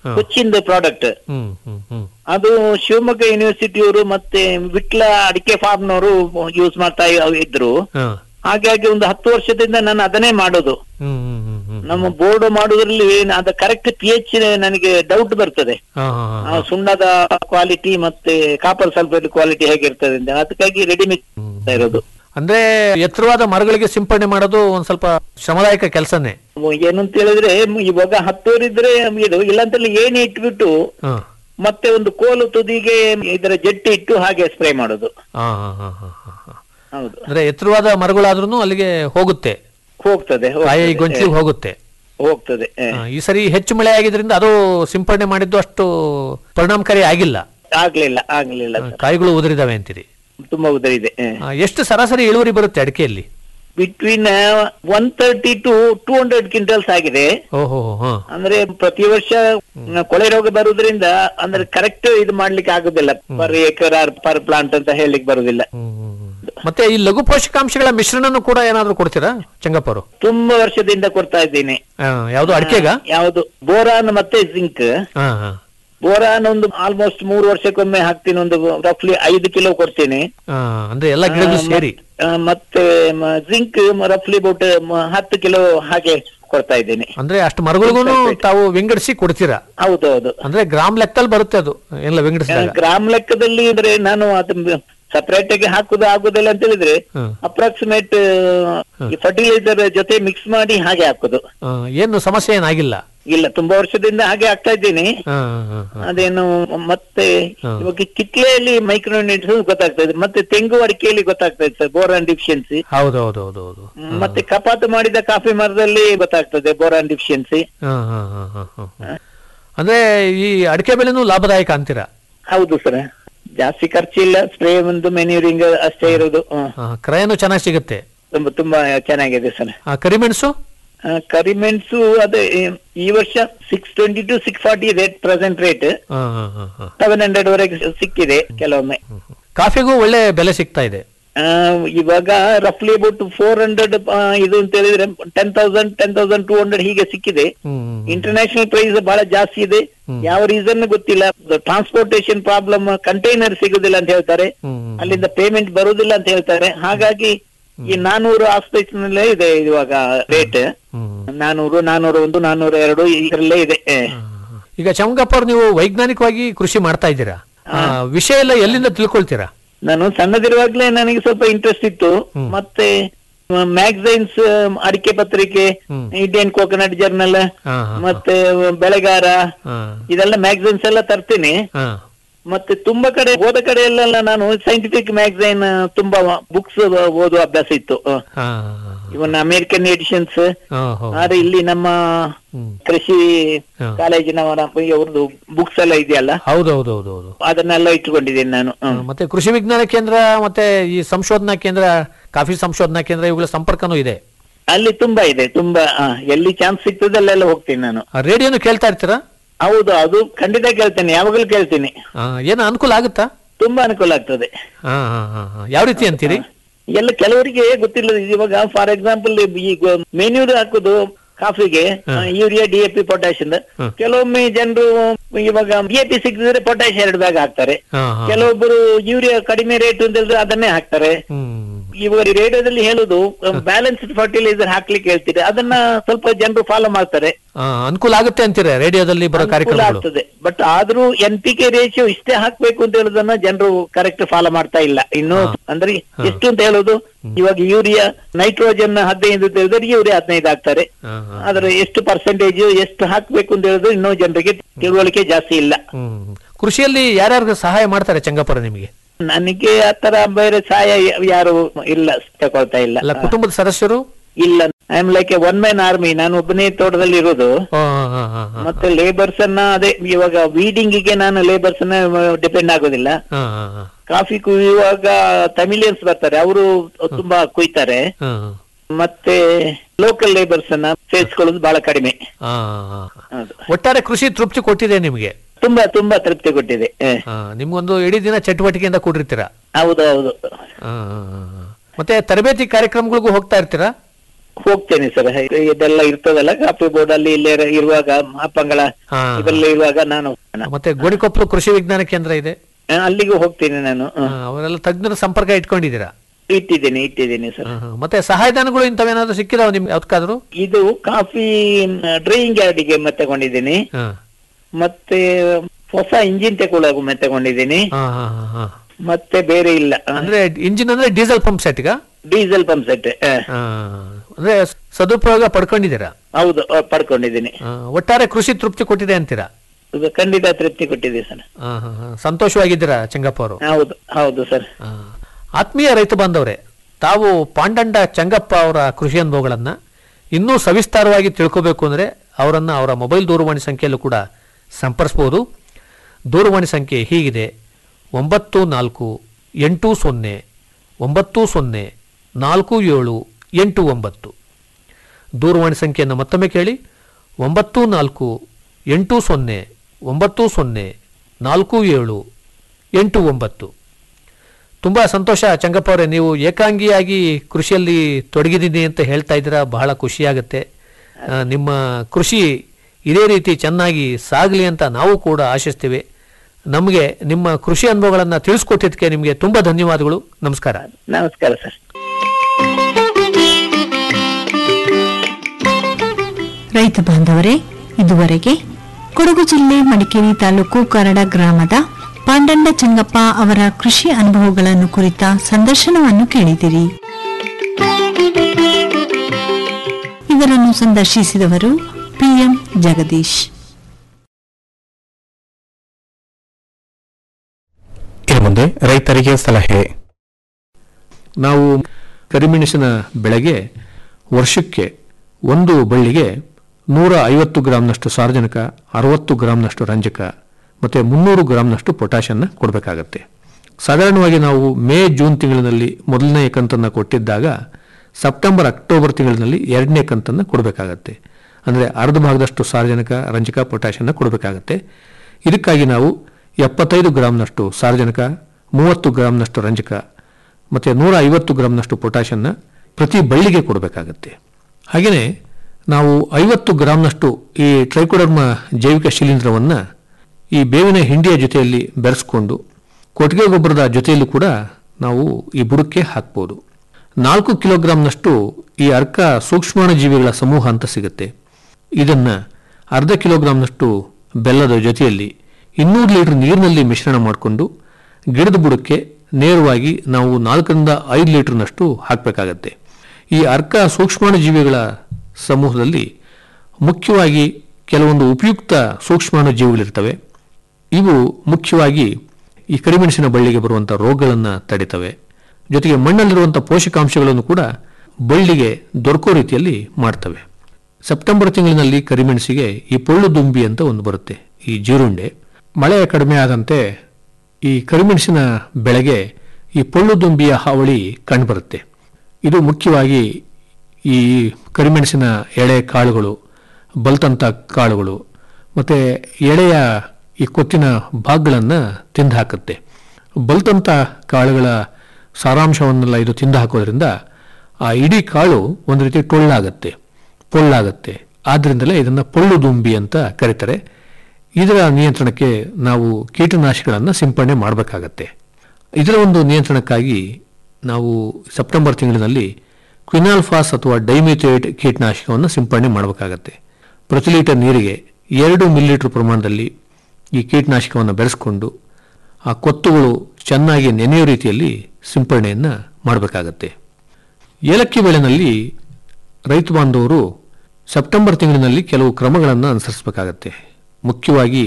ಹಾ. ಕೊಚ್ಚಿಂದ ಪ್ರಾಡಕ್ಟ್ ಹ್ಮ್ ಹ್ಮ್ ಹ್ಮ್ ಅದು ಶಿವಮೊಗ್ಗ ಯೂನಿವರ್ಸಿಟಿಯವರು ಮತ್ತೆ ವಿಟ್ಲ ಅಡಿಕೆ ಫಾರ್ಮ್ನವರು ಯೂಸ್ ಮಾಡ್ತಾ ಇದ್ರು ಹಾ ಹಾಗಾಗಿ ಒಂದು ಹತ್ತು ವರ್ಷದಿಂದ ನಾನು ಅದನ್ನೇ ಮಾಡೋದು ಹ್ಮ್ ಹ್ಮ್ ಹ್ಮ್ ಹ್ಮ್ ನಮ್ಮ ಬೋರ್ಡ್ ಮಾಡುವುದರಲ್ಲಿ ಅದ ಕರೆಕ್ಟ್ ಪಿ ಎಚ್ ನನಗೆ ಡೌಟ್ ಬರ್ತದೆ ಹಾ ಹಾ ಹಾ ಆ ಸುಣ್ಣದ ಕ್ವಾಲಿಟಿ ಮತ್ತೆ ಕಾಪರ್ ಸಲ್ಫೇಟ್ ಕ್ವಾಲಿಟಿ ಹೇಗಿರ್ತದೆ ಅಂತ ಅದಕ್ಕಾಗಿ ರೆಡಿ ಮಿಕ್ಸ್ ಇರೋದು ಅಂದ್ರೆ ಎತ್ತರವಾದ ಮರಗಳಿಗೆ ಸಿಂಪಡಣೆ ಮಾಡೋದು ಒಂದ್ ಸ್ವಲ್ಪ ಶ್ರಮದಾಯಕ ಕೆಲಸನೇ ಏನು ಅಂತ ಹೇಳಿದ್ರೆ ಇವಾಗ ಹತ್ತೋರಿದ್ರೆ ಇದು ಇಲ್ಲಾಂತಲ್ಲಿ ಏಣಿ ಇಟ್ಬಿಟ್ಟು ಹಾ ಮತ್ತೆ ಒಂದು ಕೋಲು ತುದಿಗೆ ಇದರ ಜೆಟ್ ಇಟ್ಟು ಹಾಗೆ ಸ್ಪ್ರೇ ಮಾಡೋದು ಹಾ ಹಾ ಹಾ ಹಾ ಹಾ ಹಾ. ಹೌದು ಅಂದ್ರೆ ಎತ್ತರವಾದ ಮರಗಳಾದ್ರೂ ಅಲ್ಲಿಗೆ ಹೋಗುತ್ತೆ ಹೋಗ್ತದೆ ಕಾಯಿ ಹೋಗ್ತದೆ. ಗೊಂಚಲಿಗೆ ಹೋಗುತ್ತೆ ಹೋಗ್ತದೆ ಏ. ಹಾ, ಈ ಸರಿ ಹೆಚ್ಚು ಮಳೆ ಆಗಿದ್ರಿಂದ ಅದು ಸಿಂಪಡಣೆ ಮಾಡಿದ್ದು ಅಷ್ಟು ಪರಿಣಾಮಕಾರಿ ಆಗಿಲ್ಲ ಆಗ್ಲಿಲ್ಲ ಆಗ್ಲಿಲ್ಲ ಹಾ, ಕಾಯಿಗಳು ಉದುರಿದಾವೆ ಅಂತೀರಿ ತುಂಬಾ ಉದರಿದೆ ಹಾ, ಎಷ್ಟು ಸರಾಸರಿ ಇಳುವರಿ ಬರುತ್ತೆ ಅಡಿಕೆಯಲ್ಲಿ between one thirty to two hundred quintals ಆಗಿದೆ ಓಹೋ ಹಾ ಅಂದ್ರೆ ಪ್ರತಿ ವರ್ಷ ಕೊಳೆ ರೋಗ ಬರುವುದರಿಂದ ಅಂದ್ರೆ ಕರೆಕ್ಟ್ ಇದು ಮಾಡ್ಲಿಕ್ಕೆ ಆಗುದಿಲ್ಲ per acre or per plant ಅಂತ ಹೇಳಲಿಕ್ಕೆ ಬರುದಿಲ್ಲ ಹ್ಮ್, ಹ್ಮ್, ಹ್ಮ್. ಮತ್ತೆ ಈ ಲಘು ಪೋಷಕಾಂಶಗಳ ಮಿಶ್ರಣನು ಕೂಡ ಏನಾದ್ರು ಕೊಡ್ತೀರಾ ಚಂಗಪ್ಪರು ತುಂಬಾ ವರ್ಷದಿಂದ ಕೊಡ್ತಾ ಇದ್ದೀನಿ ಯಾವ್ದು ಅಡಿಕೆಗ ಯಾವುದು ಬೋರಾನ್ ಮತ್ತೆ ಜಿಂಕ್ ಹಾ ಹಾ ಬೋರಾನ್ ಒಂದು ಆಲ್ಮೋಸ್ಟ್ ಮೂರು ವರ್ಷಕ್ಕೊಮ್ಮೆ ಹಾಕ್ತೀನಿ ಒಂದು ರಫ್ಲಿ ಐದು ಕಿಲೋ ಕೊಡ್ತೀನಿ ಹಾ, ಅಂದ್ರೆ ಎಲ್ಲ ಗಿಡಗಳು ಸೇರಿ ಆ, ಮತ್ತೆ ಜಿಂಕ್ ರಫ್ಲಿ ಬೋಟ್ ಹತ್ತು ಕಿಲೋ ಹಾಗೆ ಕೊಡ್ತಾ ಇದ್ದೀನಿ ಅಂದ್ರೆ ಅಷ್ಟು ಮರಗಳಿಗೂ ತಾವು ವಿಂಗಡಿಸಿ ಕೊಡ್ತೀರಾ ಹೌದೌದು ಅಂದ್ರೆ ಗ್ರಾಮ್ ಲೆಕ್ಕದಲ್ಲಿ ಬರುತ್ತೆ ಅದು ಎಲ್ಲ ವಿಂಗಡಿಸಿದಾಗ ಗ್ರಾಮ್ ಲೆಕ್ಕದಲ್ಲಿ ಅಂದ್ರೆ ನಾನು ಅದನ್ನ ಸಪರೇಟ್ ಆಗಿ ಹಾಕುದು ಆಗುದಿಲ್ಲ ಅಂತ ಹೇಳಿದ್ರೆ ಹ್ಮ್. ಅಪ್ರಾಕ್ಸಿಮೇಟ್ ಫರ್ಟಿಲೈಸರ್ ಜೊತೆ ಮಿಕ್ಸ್ ಮಾಡಿ ಹಾಗೆ ಹಾಕುದು ಆ, ಏನು ಸಮಸ್ಯೆ ಏನಾಗಿಲ್ಲ ಇಲ್ಲ ತುಂಬಾ ವರ್ಷದಿಂದ ಹಾಗೆ ಆಗ್ತಾ ಇದ್ದೀನಿ ಹಾ, ಹಾ, ಹಾ. ಅದೇನು ಮತ್ತೆ ಹಾ. ಇವಾಗ ಕಿತ್ಲೆಯಲ್ಲಿ ಮೈಕ್ರೋನ್ಯೂಟ್ರಿಯನ್ಸ್ ಗೊತ್ತಾಗ್ತಾ ಇದೆ ಮತ್ತೆ ತೆಂಗು ಅಡಿಕೆಯಲ್ಲಿ ಗೊತ್ತಾಗ್ತಾ ಇದೆ ಸರ್ ಬೋರಾನ್ ಡಿಫಿಷಿಯನ್ಸಿ ಹೌದು ಹೌದು ಹೌದು ಹೌದು ಮತ್ತೆ ಕಪಾತು ಮಾಡಿದ ಕಾಫಿ ಮರದಲ್ಲಿ ಗೊತ್ತಾಗ್ತದೆ ಬೋರಾನ್ ಡಿಫಿಷಿಯನ್ಸಿ ಹಾ, ಹಾ, ಹಾ, ಹಾ, ಹಾ, ಹಾ. ಅಂದ್ರೆ ಈ ಅಡಿಕೆ ಬೆಲೆನೂ ಲಾಭದಾಯಕ ಅಂತೀರಾ ಹೌದು ಸರ್ ಜಾಸ್ತಿ ಖರ್ಚಿಲ್ಲ ಸ್ಪ್ರೇ ಒಂದು ಮೆನ್ಯೂರಿಂಗ್ ಅಷ್ಟೇ ಇರೋದು ಹ್ಮ್. ಆ, ಕ್ರಯನೂ ಚೆನ್ನಾಗಿ ಸಿಗುತ್ತೆ ತುಂಬಾ ತುಂಬಾ ಚೆನ್ನಾಗಿದೆ ಸರ್ ಆ, ಕರಿಮೆಣಸು ಆ, ಕರಿಮೆಣಸು ಅದೇ ಈ- ಈ ವರ್ಷ six twenty to six forty rate present rate ಹಾ, ಹಾ, ಹಾ, ಹಾ. ಸೆವೆನ್ ಹಂಡ್ರೆಡ್ ವರೆಗೆ ಸಿಕ್ಕಿದೆ ಕೆಲವೊಮ್ಮೆ ಕಾಫಿಗೂ ಒಳ್ಳೆ ಬೆಲೆ ಸಿಗ್ತಾ ಇದೆ ಆ, ಇವಾಗ ರಫ್ಲಿ ಅಬೌಟ್ ಫೋರ್ ಹಂಡ್ರೆಡ್ ಇದು ಅಂತ ಹೇಳಿದ್ರೆ ten thousand ten thousand two hundred ಹೀಗೆ ಸಿಕ್ಕಿದೆ ಹ್ಮ್, ಹ್ಮ್, ಹ್ಮ್. ಇಂಟರ್ನ್ಯಾಷನಲ್ ಪ್ರೈಸ್ ಬಹಳ ಜಾಸ್ತಿ ಇದೆ ಯಾವ ರೀಸನ್ ಗೊತ್ತಿಲ್ಲ ಟ್ರಾನ್ಸ್ಪೋರ್ಟೇಶನ್ ಪ್ರಾಬ್ಲಮ್ ಕಂಟೈನರ್ ಸಿಗುದಿಲ್ಲ ಅಂತ ಹೇಳ್ತಾರೆ ಹ್ಮ್, ಹ್ಮ್. ಅಲ್ಲಿಂದ ಪೇಮೆಂಟ್ ಬರುದಿಲ್ಲ ಅಂತ ಹೇಳ್ತಾರೆ ಹಾಗಾಗಿ ಈ ನಾನೂರು ಆಸ್ಪೆಕ್ಟ್ ನಲ್ಲೇ ಇದೆ ಇವಾಗ ರೇಟ್ ಹ್ಮ್. ನಾನೂರು ನಾನೂರು ಒಂದು ನಾನೂರು ಎರಡು ಇದರಲ್ಲೇ ಇದೆ ಏ. ಈಗ ಚಮಗಪ್ಪ ಅವ್ರು ನೀವು ವೈಜ್ಞಾನಿಕವಾಗಿ ಕೃಷಿ ಮಾಡ್ತಾ ಇದ್ದೀರಾ ಆ, ವಿಷಯ ಎಲ್ಲ ಎಲ್ಲಿಂದ ತಿಳ್ಕೊಳ್ತೀರಾ ನಾನು ಸಣ್ಣದಿರುವಾಗ್ಲೇ ನನಗೆ ಸ್ವಲ್ಪ ಇಂಟ್ರೆಸ್ಟ್ ಇತ್ತು ಮತ್ತೆ ಮ್ಯಾಗಝೈನ್ಸ್ ಅಡಿಕೆ ಪತ್ರಿಕೆ ಹ್ಮ್. ಇಂಡಿಯನ್ ಕೋಕೋನಟ್ ಜರ್ನಲ್ ಹಾ, ಹಾ, ಮತ್ತೆ ಬೆಳೆಗಾರ ಹಾ, ಇದೆಲ್ಲ ಮ್ಯಾಗಝೈನ್ಸ್ ಎಲ್ಲ ತರ್ತೀನಿ ಹಾ. ಮತ್ತೆ ತುಂಬಾ ಕಡೆ ಹೋದ ಕಡೆ ಎಲ್ಲ ನಾನು ಸೈಂಟಿಫಿಕ್ ಮ್ಯಾಗಝೈನ್ ತುಂಬಾ ಬುಕ್ಸ್ ಓದುವ ಅಭ್ಯಾಸ ಇತ್ತು ಹಾ, ಹಾ, ಹಾ. ಇವನ್ ಅಮೆರಿಕನ್ ಎಡಿಷನ್ಸ್ ಹಾ, ಹೌದು. ಆದ್ರೆ ಇಲ್ಲಿ ನಮ್ಮ ಹ್ಮ್. ಕೃಷಿ ಹಾ. ಕಾಲೇಜಿನವರ ಅವ್ರದ್ದು ಬುಕ್ಸ್ ಎಲ್ಲ ಇದೆಯಲ್ಲ ಹೌದು ಹೌದು ಹೌದು ಹೌದು ಅದನ್ನೆಲ್ಲ ಇಟ್ಟುಕೊಂಡಿದ್ದೀನಿ ನಾನು ಹ್ಮ್. ಮತ್ತೆ ಕೃಷಿ ವಿಜ್ಞಾನ ಕೇಂದ್ರ ಮತ್ತೆ ಈ ಸಂಶೋಧನಾ ಕೇಂದ್ರ ಕಾಫಿ ಸಂಶೋಧನಾ ಕೇಂದ್ರ ಇವುಗಳ ಸಂಪರ್ಕನೂ ಇದೆ ಅಲ್ಲಿ ತುಂಬಾ ಇದೆ ತುಂಬಾ ಆ, ಎಲ್ಲಿ ಚಾನ್ಸ್ ಸಿಗ್ತದೆ ಅಲ್ಲೆಲ್ಲ ಹೋಗ್ತೀನಿ ನಾನು ಆ, ರೇಡಿಯೋನು ಕೇಳ್ತಾ ಇರ್ತೀರಾ ಹೌದು ಅದು ಖಂಡಿತ ಕೇಳ್ತೇನೆ ಯಾವಾಗಲೂ ಕೇಳ್ತೀನಿ ಆ, ಏನು ಅನುಕೂಲ ಆಗುತ್ತಾ ತುಂಬಾ ಅನುಕೂಲ ಆಗ್ತದೆ ಹಾ ಹಾ ಹಾ ಹಾ. ಯಾವ ರೀತಿ ಅಂತೀರಿ ಎಲ್ಲ ಕೆಲವರಿಗೆ ಗೊತ್ತಿಲ್ಲ ಇವಾಗ ಫಾರ್ ಎಕ್ಸಾಂಪಲ್ ಈ ಮೆನ್ಯೂರ್ ಹಾಕುದು ಕಾಫಿಗೆ urea D A P potash ಹ್ಮ್. ಕೆಲವೊಮ್ಮೆ ಜನರು ಇವಾಗ ಡಿ ಎ ಪಿ ಸಿಕ್ಕಿದ್ರೆ ಪೊಟ್ಯಾಶ್ ಎರಡು ಬ್ಯಾಗ್ ಹಾಕ್ತಾರೆ ಹಾ ಹಾ ಕೆಲವೊಬ್ಬರು ಯೂರಿಯಾ ಕಡಿಮೆ ರೇಟ್ ಅಂತ ಹೇಳಿದ್ರೆ ಅದನ್ನೇ ಹಾಕ್ತಾರೆ ಹ್ಮ್ ಇವಾಗ ರೇಡಿಯೋದಲ್ಲಿ ಹೇಳುದು ಬ್ಯಾಲೆನ್ಸ್ಡ್ ಫರ್ಟಿಲೈಸರ್ ಹಾಕ್ಲಿಕ್ಕೆ ಹೇಳ್ತೀರಿ ಅದನ್ನ ಸ್ವಲ್ಪ ಜನರು ಫಾಲೋ ಮಾಡ್ತಾರೆ ಆ, ಅನುಕೂಲ ಆಗುತ್ತೆ ಅಂತೀರಾ ರೇಡಿಯೋದಲ್ಲಿ ಬರೋ ಅನುಕೂಲ ಕಾರ್ಯಕ್ರಮಗಳು ಆಗ್ತದೆ ಬಟ್ ಆದ್ರೂ ಎನ್ ಪಿ ಕೆ ರೇಷಿಯೋ ಇಷ್ಟೇ ಹಾಕ್ಬೇಕು ಅಂತ ಹೇಳುದನ್ನ ಜನರು ಕರೆಕ್ಟ್ ಫಾಲೋ ಮಾಡ್ತಾ ಇಲ್ಲ ಇನ್ನು ಅಂದ್ರೆ ಎಷ್ಟು ಅಂತ ಹೇಳುದು ಇವಾಗ ಯೂರಿಯಾ ನೈಟ್ರೋಜನ್ ಹದಿನೈದು ಅಂತ ಹೇಳಿದ್ರೆ ಯೂರಿಯಾ ಹದಿನೈದು ಹಾಕ್ತಾರೆ ಹಾ, ಹಾ. ಆದ್ರೆ ಎಷ್ಟು ಪರ್ಸೆಂಟೇಜ್ ಎಷ್ಟು ಹಾಕ್ಬೇಕು ಅಂತ ಹೇಳಿದ್ರೆ ಇನ್ನೂ ಜನರಿಗೆ ತಿಳುವಳಿಕೆ ಜಾಸ್ತಿ ಇಲ್ಲ ಹ್ಮ್ ಕೃಷಿಯಲ್ಲಿ ಯಾರ್ಯಾರು ಸಹಾಯ ಮಾಡ್ತಾರೆ ಚಂಗಪ್ಪರ ನಿಮಗೆ ನನಗೆ ಆತರ ಬೇರೆ ಸಹಾಯ ಯ- ಯಾರು ಇಲ್ಲ ತಗೊಳ್ತಾ ಇಲ್ಲ ಅಲ್ಲ ಕುಟುಂಬದ ಸದಸ್ಯರು ಇಲ್ಲ I am like a one man army ನಾನು ಒಬ್ಬನೇ ತೋಟದಲ್ಲಿ ಇರೋದು ಆ, ಹಾ, ಹಾ, ಹಾ, ಮತ್ತೆ ಲೇಬರ್ಸ್ ಅನ್ನ ಅದೇ ಇವಾಗ ವೀಡಿಂಗ್ ಗೆ ನಾನು ಲೇಬರ್ಸ್ ಅನ್ನ ಡಿಪೆಂಡ್ ಆಗೋದಿಲ್ಲ ಹಾ, ಹಾ, ಹಾ, ಕಾಫಿ ಕುಯ್ಯುವಾಗ ತಮಿಲಿಯನ್ಸ್ ಬರ್ತಾರೆ ಅವರು ತುಂಬಾ ಕುಯ್ತಾರೆ ಹಾ, ಹಾ. ಮತ್ತೆ ಲೋಕಲ್ ಲೇಬರ್ಸ್ ಅನ್ನ ಸೇರಿಸ್ಕೊಳ್ಳೋದು ಬಹಳ ಕಡಿಮೆ ಆ, ಹಾ. ಹೌದು ಒಟ್ಟಾರೆ ಕೃಷಿ ತೃಪ್ತಿ ಕೊಟ್ಟಿದೆ ನಿಮಗೆ ತುಂಬಾ ತುಂಬಾ ತೃಪ್ತಿ ಕೊಟ್ಟಿದೆ ಹ. ಆ, ನಿಮ್ಗೊಂದು ಇಡೀ ದಿನ ಚಟುವಟಿಕೆಯಿಂದ ಕೂಡಿರ್ತೀರಾ ಹೌದು ಹೌದು ಆ, ಆ, ಆ, ಆ. ಮತ್ತೆ ತರಬೇತಿ ಕಾರ್ಯಕ್ರಮಗಳಿಗೂ ಹೋಗ್ತಾ ಇರ್ತೀರಾ ಹೋಗ್ತೇನೆ ಸರ್ ಇದೆಲ್ಲ ಇರ್ತದಲ್ಲ ಕಾಫಿ ಬೋರ್ಡ್ ಅಲ್ಲಿ ಇಲ್ಲೇ ಇರುವಾಗ ಮಾಪಂಗಳ ಹಾ. ಇವೆಲ್ಲ ಇರುವಾಗ ನಾನು ಮತ್ತೆ ಗೋಣಿಕೊಪ್ಪಲು ಕೃಷಿ ವಿಜ್ಞಾನ ಕೇಂದ್ರ ಇದೆ ಆ, ಅಲ್ಲಿಗೂ ಹೋಗ್ತೇನೆ ನಾನು ಆ, ಹ. ಅವರೆಲ್ಲ ತಜ್ಞರ ಸಂಪರ್ಕ ಇಟ್ಕೊಂಡಿದ್ದೀರಾ ಇಟ್ಟಿದ್ದೇನೆ ಇಟ್ಟಿದ್ದೇನೆ ಸರ್ ಆ, ಹಾ. ಮತ್ತೆ ಸಹಾಯಧನಗಳು ಇಂಥವೇನಾದ್ರು ಸಿಕ್ಕಿದಾವ ನಿಮ್ಗೆ ಯಾವ್ದಕ್ಕಾದ್ರು ಇದು ಕಾಫಿ ಡ್ರೈಯಿಂಗ್ ಯಾರ್ಡಿಗೆ ಮತ್ತೆ ತಗೊಂಡಿದ್ದೀನಿ ಹಾ ಮತ್ತೆ ಹೊಸ ಇಂಜಿನ್ ತಗೊಳ್ಳೋಕು ಮತ್ತೆ ತಗೊಂಡಿದ್ದೀನಿ ಹಾ ಹಾ ಹಾ ಹಾ ಮತ್ತೆ ಬೇರೆ ಇಲ್ಲ ಅಂದ್ರೆ ಇಂಜಿನ್ ಅಂದ್ರೆ ಡೀಸೆಲ್ ಪಂಪ್ ಸೆಟ್ಗ ಡೀಸೆಲ್ ಪಂಪ್ ಸೆಟ್ ಅಂದ್ರೆ ಸದುಪಯೋಗ ಪಡ್ಕೊಂಡಿದ್ದೀರಾ ಹೌದು ಆ, ಪಡ್ಕೊಂಡಿದ್ದೀನಿ ಆ, ಒಟ್ಟಾರೆ ಕೃಷಿ ತೃಪ್ತಿ ಕೊಟ್ಟಿದೆ ಅಂತೀರಾ ಇದು ಖಂಡಿತ ತೃಪ್ತಿ ಕೊಟ್ಟಿದೆ ಸರ್ ಆ, ಹಾ, ಹಾ. ಸಂತೋಷವಾಗಿದ್ದೀರಾ ಚೆಂಗಪ್ಪ ಅವರು ಹೌದು ಹೌದು ಸರ್ ಆ, ಆತ್ಮೀಯ ರೈತ ಬಾಂಧವರೇ ತಾವು ಪಾಂಡಂಡ ಚಂಗಪ್ಪ ಅವರ ಕೃಷಿ ಅನುಭವಗಳನ್ನ ಇನ್ನೂ ಸವಿಸ್ತಾರವಾಗಿ ತಿಳ್ಕೋಬೇಕು ಅಂದ್ರೆ ಅವರನ್ನ ಅವರ ಮೊಬೈಲ್ ದೂರವಾಣಿ ಸಂಖ್ಯೆಯಲ್ಲೂ ಕೂಡ ಸಂಪರ್ಸ್ಬೋದು ದೂರವಾಣಿ ಸಂಖ್ಯೆ ಹೀಗಿದೆ ಒಂಬತ್ತು ನಾಲ್ಕು ಎಂಟು ಸೊನ್ನೆ ಒಂಬತ್ತು ಸೊನ್ನೆ ನಾಲ್ಕು ಏಳು ಎಂಟು ಒಂಬತ್ತು ದೂರವಾಣಿ ಸಂಖ್ಯೆಯನ್ನು ಮತ್ತೊಮ್ಮೆ ಕೇಳಿ ಒಂಬತ್ತು ನಾಲ್ಕು ಎಂಟು ಸೊನ್ನೆ ಒಂಬತ್ತು ಸೊನ್ನೆ ನಾಲ್ಕು ಏಳು ಎಂಟು ಒಂಬತ್ತು ತುಂಬ ಸಂತೋಷ ಚಂಗಪ್ಪ ಅವರೇ ನೀವು ಏಕಾಂಗಿಯಾಗಿ ಕೃಷಿಯಲ್ಲಿ ತೊಡಗಿದ್ದೀನಿ ಅಂತ ಹೇಳ್ತಾ ಇದ್ದೀರಾ ಬಹಳ ಖುಷಿಯಾಗುತ್ತೆ ಆ, ನಿಮ್ಮ ಕೃಷಿ ಇದೇ ರೀತಿ ಚೆನ್ನಾಗಿ ಸಾಗಲಿ ಅಂತ ನಾವು ಕೂಡ ಆಶಿಸ್ತೀವಿ ನಮಗೆ ನಿಮ್ಮ ಕೃಷಿ ಅನುಭವಗಳನ್ನು ತಿಳಿಸ್ಕೊಟ್ಟಿದ್ದಕ್ಕೆ ನಿಮಗೆ ತುಂಬ ಧನ್ಯವಾದಗಳು ನಮಸ್ಕಾರ ನಮಸ್ಕಾರ ಸರ್ ರೈತ ಬಾಂಧವರೇ ಇದುವರೆಗೆ ಕೊಡಗು ಜಿಲ್ಲೆ ಮಡಿಕೇರಿ ತಾಲೂಕು ಕರಡ ಗ್ರಾಮದ ಪಾಂಡಂಡ ಚೆಂಗಪ್ಪ ಅವರ ಕೃಷಿ ಅನುಭವಗಳನ್ನು ಕುರಿತ ಸಂದರ್ಶನವನ್ನು ಕೇಳಿದಿರಿ ಇವರನ್ನು ಸಂದರ್ಶಿಸಿದವರು ಪಿಎಂ ಜಗದೀಶ್ ಇನ್ನು ಮುಂದೆ ರೈತರಿಗೆ ಸಲಹೆ ನಾವು ಕರಿಮೆಣಸಿನ ಬೆಳೆಗೆ ವರ್ಷಕ್ಕೆ ಒಂದು ಬಳ್ಳಿಗೆ ನೂರ ಐವತ್ತು ಗ್ರಾಂನಷ್ಟು ಸಾರಜನಕ ಅರವತ್ತು ಗ್ರಾಂನಷ್ಟು ರಂಜಕ ಮತ್ತು ಮುನ್ನೂರು ಗ್ರಾಂನಷ್ಟು ಪೊಟ್ಯಾಷನ್ನ ಕೊಡಬೇಕಾಗತ್ತೆ ಸಾಧಾರಣವಾಗಿ ನಾವು ಮೇ ಜೂನ್ ತಿಂಗಳಿನಲ್ಲಿ ಮೊದಲನೇ ಕಂತನ್ನು ಕೊಟ್ಟಿದ್ದಾಗ ಸೆಪ್ಟೆಂಬರ್ ಅಕ್ಟೋಬರ್ ತಿಂಗಳಿನಲ್ಲಿ ಎರಡನೇ ಕಂತನ್ನು ಕೊಡಬೇಕಾಗತ್ತೆ ಅಂದರೆ ಅರ್ಧ ಭಾಗದಷ್ಟು ಸಾರಜನಕ ರಂಜಕ ಪೊಟ್ಯಾಷನ್ನ ಕೊಡಬೇಕಾಗತ್ತೆ ಇದಕ್ಕಾಗಿ ನಾವು ಎಪ್ಪತ್ತೈದು ಗ್ರಾಂನಷ್ಟು ಸಾರಜನಕ ಮೂವತ್ತು ಗ್ರಾಂನಷ್ಟು ರಂಜಕ ಮತ್ತು ನೂರ ಐವತ್ತು ಗ್ರಾಂನಷ್ಟು ಪೊಟ್ಯಾಷನ್ನ ಪ್ರತಿ ಬಳ್ಳಿಗೆ ಕೊಡಬೇಕಾಗತ್ತೆ ಹಾಗೆಯೇ ನಾವು ಐವತ್ತು ಗ್ರಾಂನಷ್ಟು ಈ ಟ್ರೈಕೋಡರ್ಮ ಜೈವಿಕ ಶಿಲೀಂಧ್ರವನ್ನು ಈ ಬೇವಿನ ಹಿಂಡಿಯ ಜೊತೆಯಲ್ಲಿ ಬೆರೆಸ್ಕೊಂಡು ಕೊಟ್ಟಿಗೆ ಗೊಬ್ಬರದ ಜೊತೆಯಲ್ಲೂ ಕೂಡ ನಾವು ಈ ಬುಡಕ್ಕೆ ಹಾಕ್ಬೋದು ನಾಲ್ಕು ಕಿಲೋಗ್ರಾಂನಷ್ಟು ಈ ಅರ್ಕ ಸೂಕ್ಷ್ಮಾಣುಜೀವಿಗಳ ಸಮೂಹ ಅಂತ ಸಿಗುತ್ತೆ ಇದನ್ನು ಅರ್ಧ ಕಿಲೋಗ್ರಾಂನಷ್ಟು ಬೆಲ್ಲದ ಜೊತೆಯಲ್ಲಿ ಇನ್ನೂರು ಲೀಟರ್ ನೀರಿನಲ್ಲಿ ಮಿಶ್ರಣ ಮಾಡಿಕೊಂಡು ಗಿಡದ ಬುಡಕ್ಕೆ ನೇರವಾಗಿ ನಾವು ನಾಲ್ಕರಿಂದ ಐದು ಲೀಟರ್ನಷ್ಟು ಹಾಕಬೇಕಾಗತ್ತೆ ಈ ಅರ್ಕ ಸೂಕ್ಷ್ಮಾಣುಜೀವಿಗಳ ಸಮೂಹದಲ್ಲಿ ಮುಖ್ಯವಾಗಿ ಕೆಲವೊಂದು ಉಪಯುಕ್ತ ಸೂಕ್ಷ್ಮಾಣುಜೀವಿಗಳಿರ್ತವೆ ಇವು ಮುಖ್ಯವಾಗಿ ಈ ಕರಿಮೆಣಸಿನ ಬಳ್ಳಿಗೆ ಬರುವಂಥ ರೋಗಗಳನ್ನು ತಡಿತವೆ ಜೊತೆಗೆ ಮಣ್ಣಲ್ಲಿರುವಂಥ ಪೋಷಕಾಂಶಗಳನ್ನು ಕೂಡ ಬಳ್ಳಿಗೆ ದೊರಕೋ ರೀತಿಯಲ್ಲಿ ಮಾಡ್ತವೆ ಸೆಪ್ಟೆಂಬರ್ ತಿಂಗಳಿನಲ್ಲಿ ಕರಿಮೆಣಸಿಗೆ ಈ ಪೊಳ್ಳು ದುಂಬಿ ಅಂತ ಒಂದು ಬರುತ್ತೆ ಈ ಜೀರುಂಡೆ ಮಳೆ ಕಡಿಮೆ ಆದಂತೆ ಈ ಕರಿಮೆಣಸಿನ ಬೆಳೆಗೆ ಈ ಪೊಳ್ಳು ದುಂಬಿಯ ಹಾವಳಿ ಕಂಡುಬರುತ್ತೆ ಇದು ಮುಖ್ಯವಾಗಿ ಈ ಕರಿಮೆಣಸಿನ ಎಳೆ ಕಾಳುಗಳು ಬಲ್ತಂತ ಕಾಳುಗಳು ಮತ್ತು ಎಳೆಯ ಈ ಕೊತ್ತಿನ ಭಾಗಗಳನ್ನು ತಿಂದು ಹಾಕುತ್ತೆ ಬಲ್ತಂತ ಕಾಳುಗಳ ಸಾರಾಂಶವನ್ನೆಲ್ಲ ಇದು ತಿಂದು ಹಾಕೋದ್ರಿಂದ ಆ ಇಡೀ ಕಾಳು ಒಂದು ರೀತಿ ಟೊಳ್ಳಾಗತ್ತೆ ಪೊಳ್ಳಾಗತ್ತೆ ಆದ್ರಿಂದಲೇ ಇದನ್ನು ಪೊಳ್ಳು ದುಂಬಿ ಅಂತ ಕರೀತಾರೆ ಇದರ ನಿಯಂತ್ರಣಕ್ಕೆ ನಾವು ಕೀಟನಾಶಕಗಳನ್ನು ಸಿಂಪಡಣೆ ಮಾಡಬೇಕಾಗತ್ತೆ ಇದರ ಒಂದು ನಿಯಂತ್ರಣಕ್ಕಾಗಿ ನಾವು ಸೆಪ್ಟೆಂಬರ್ ತಿಂಗಳಿನಲ್ಲಿ ಕ್ವಿನಾಲ್ಫಾಸ್ ಅಥವಾ ಡೈಮಿಥೇಟ್ ಕೀಟನಾಶಕವನ್ನು ಸಿಂಪಡಣೆ ಮಾಡಬೇಕಾಗತ್ತೆ ಪ್ರತಿ ಲೀಟರ್ ನೀರಿಗೆ ಎರಡು ಮಿಲಿಲೀಟರ್ ಪ್ರಮಾಣದಲ್ಲಿ ಈ ಕೀಟನಾಶಕವನ್ನು ಬೆರೆಸ್ಕೊಂಡು ಆ ಕೊತ್ತುಗಳು ಚೆನ್ನಾಗಿ ನೆನೆಯೋ ರೀತಿಯಲ್ಲಿ ಸಿಂಪಡಣೆಯನ್ನು ಮಾಡಬೇಕಾಗತ್ತೆ ಏಲಕ್ಕಿ ಬೆಳೆನಲ್ಲಿ ರೈತ ಬಾಂಧವರು ಸೆಪ್ಟೆಂಬರ್ ತಿಂಗಳಿನಲ್ಲಿ ಕೆಲವು ಕ್ರಮಗಳನ್ನು ಅನುಸರಿಸಬೇಕಾಗತ್ತೆ ಮುಖ್ಯವಾಗಿ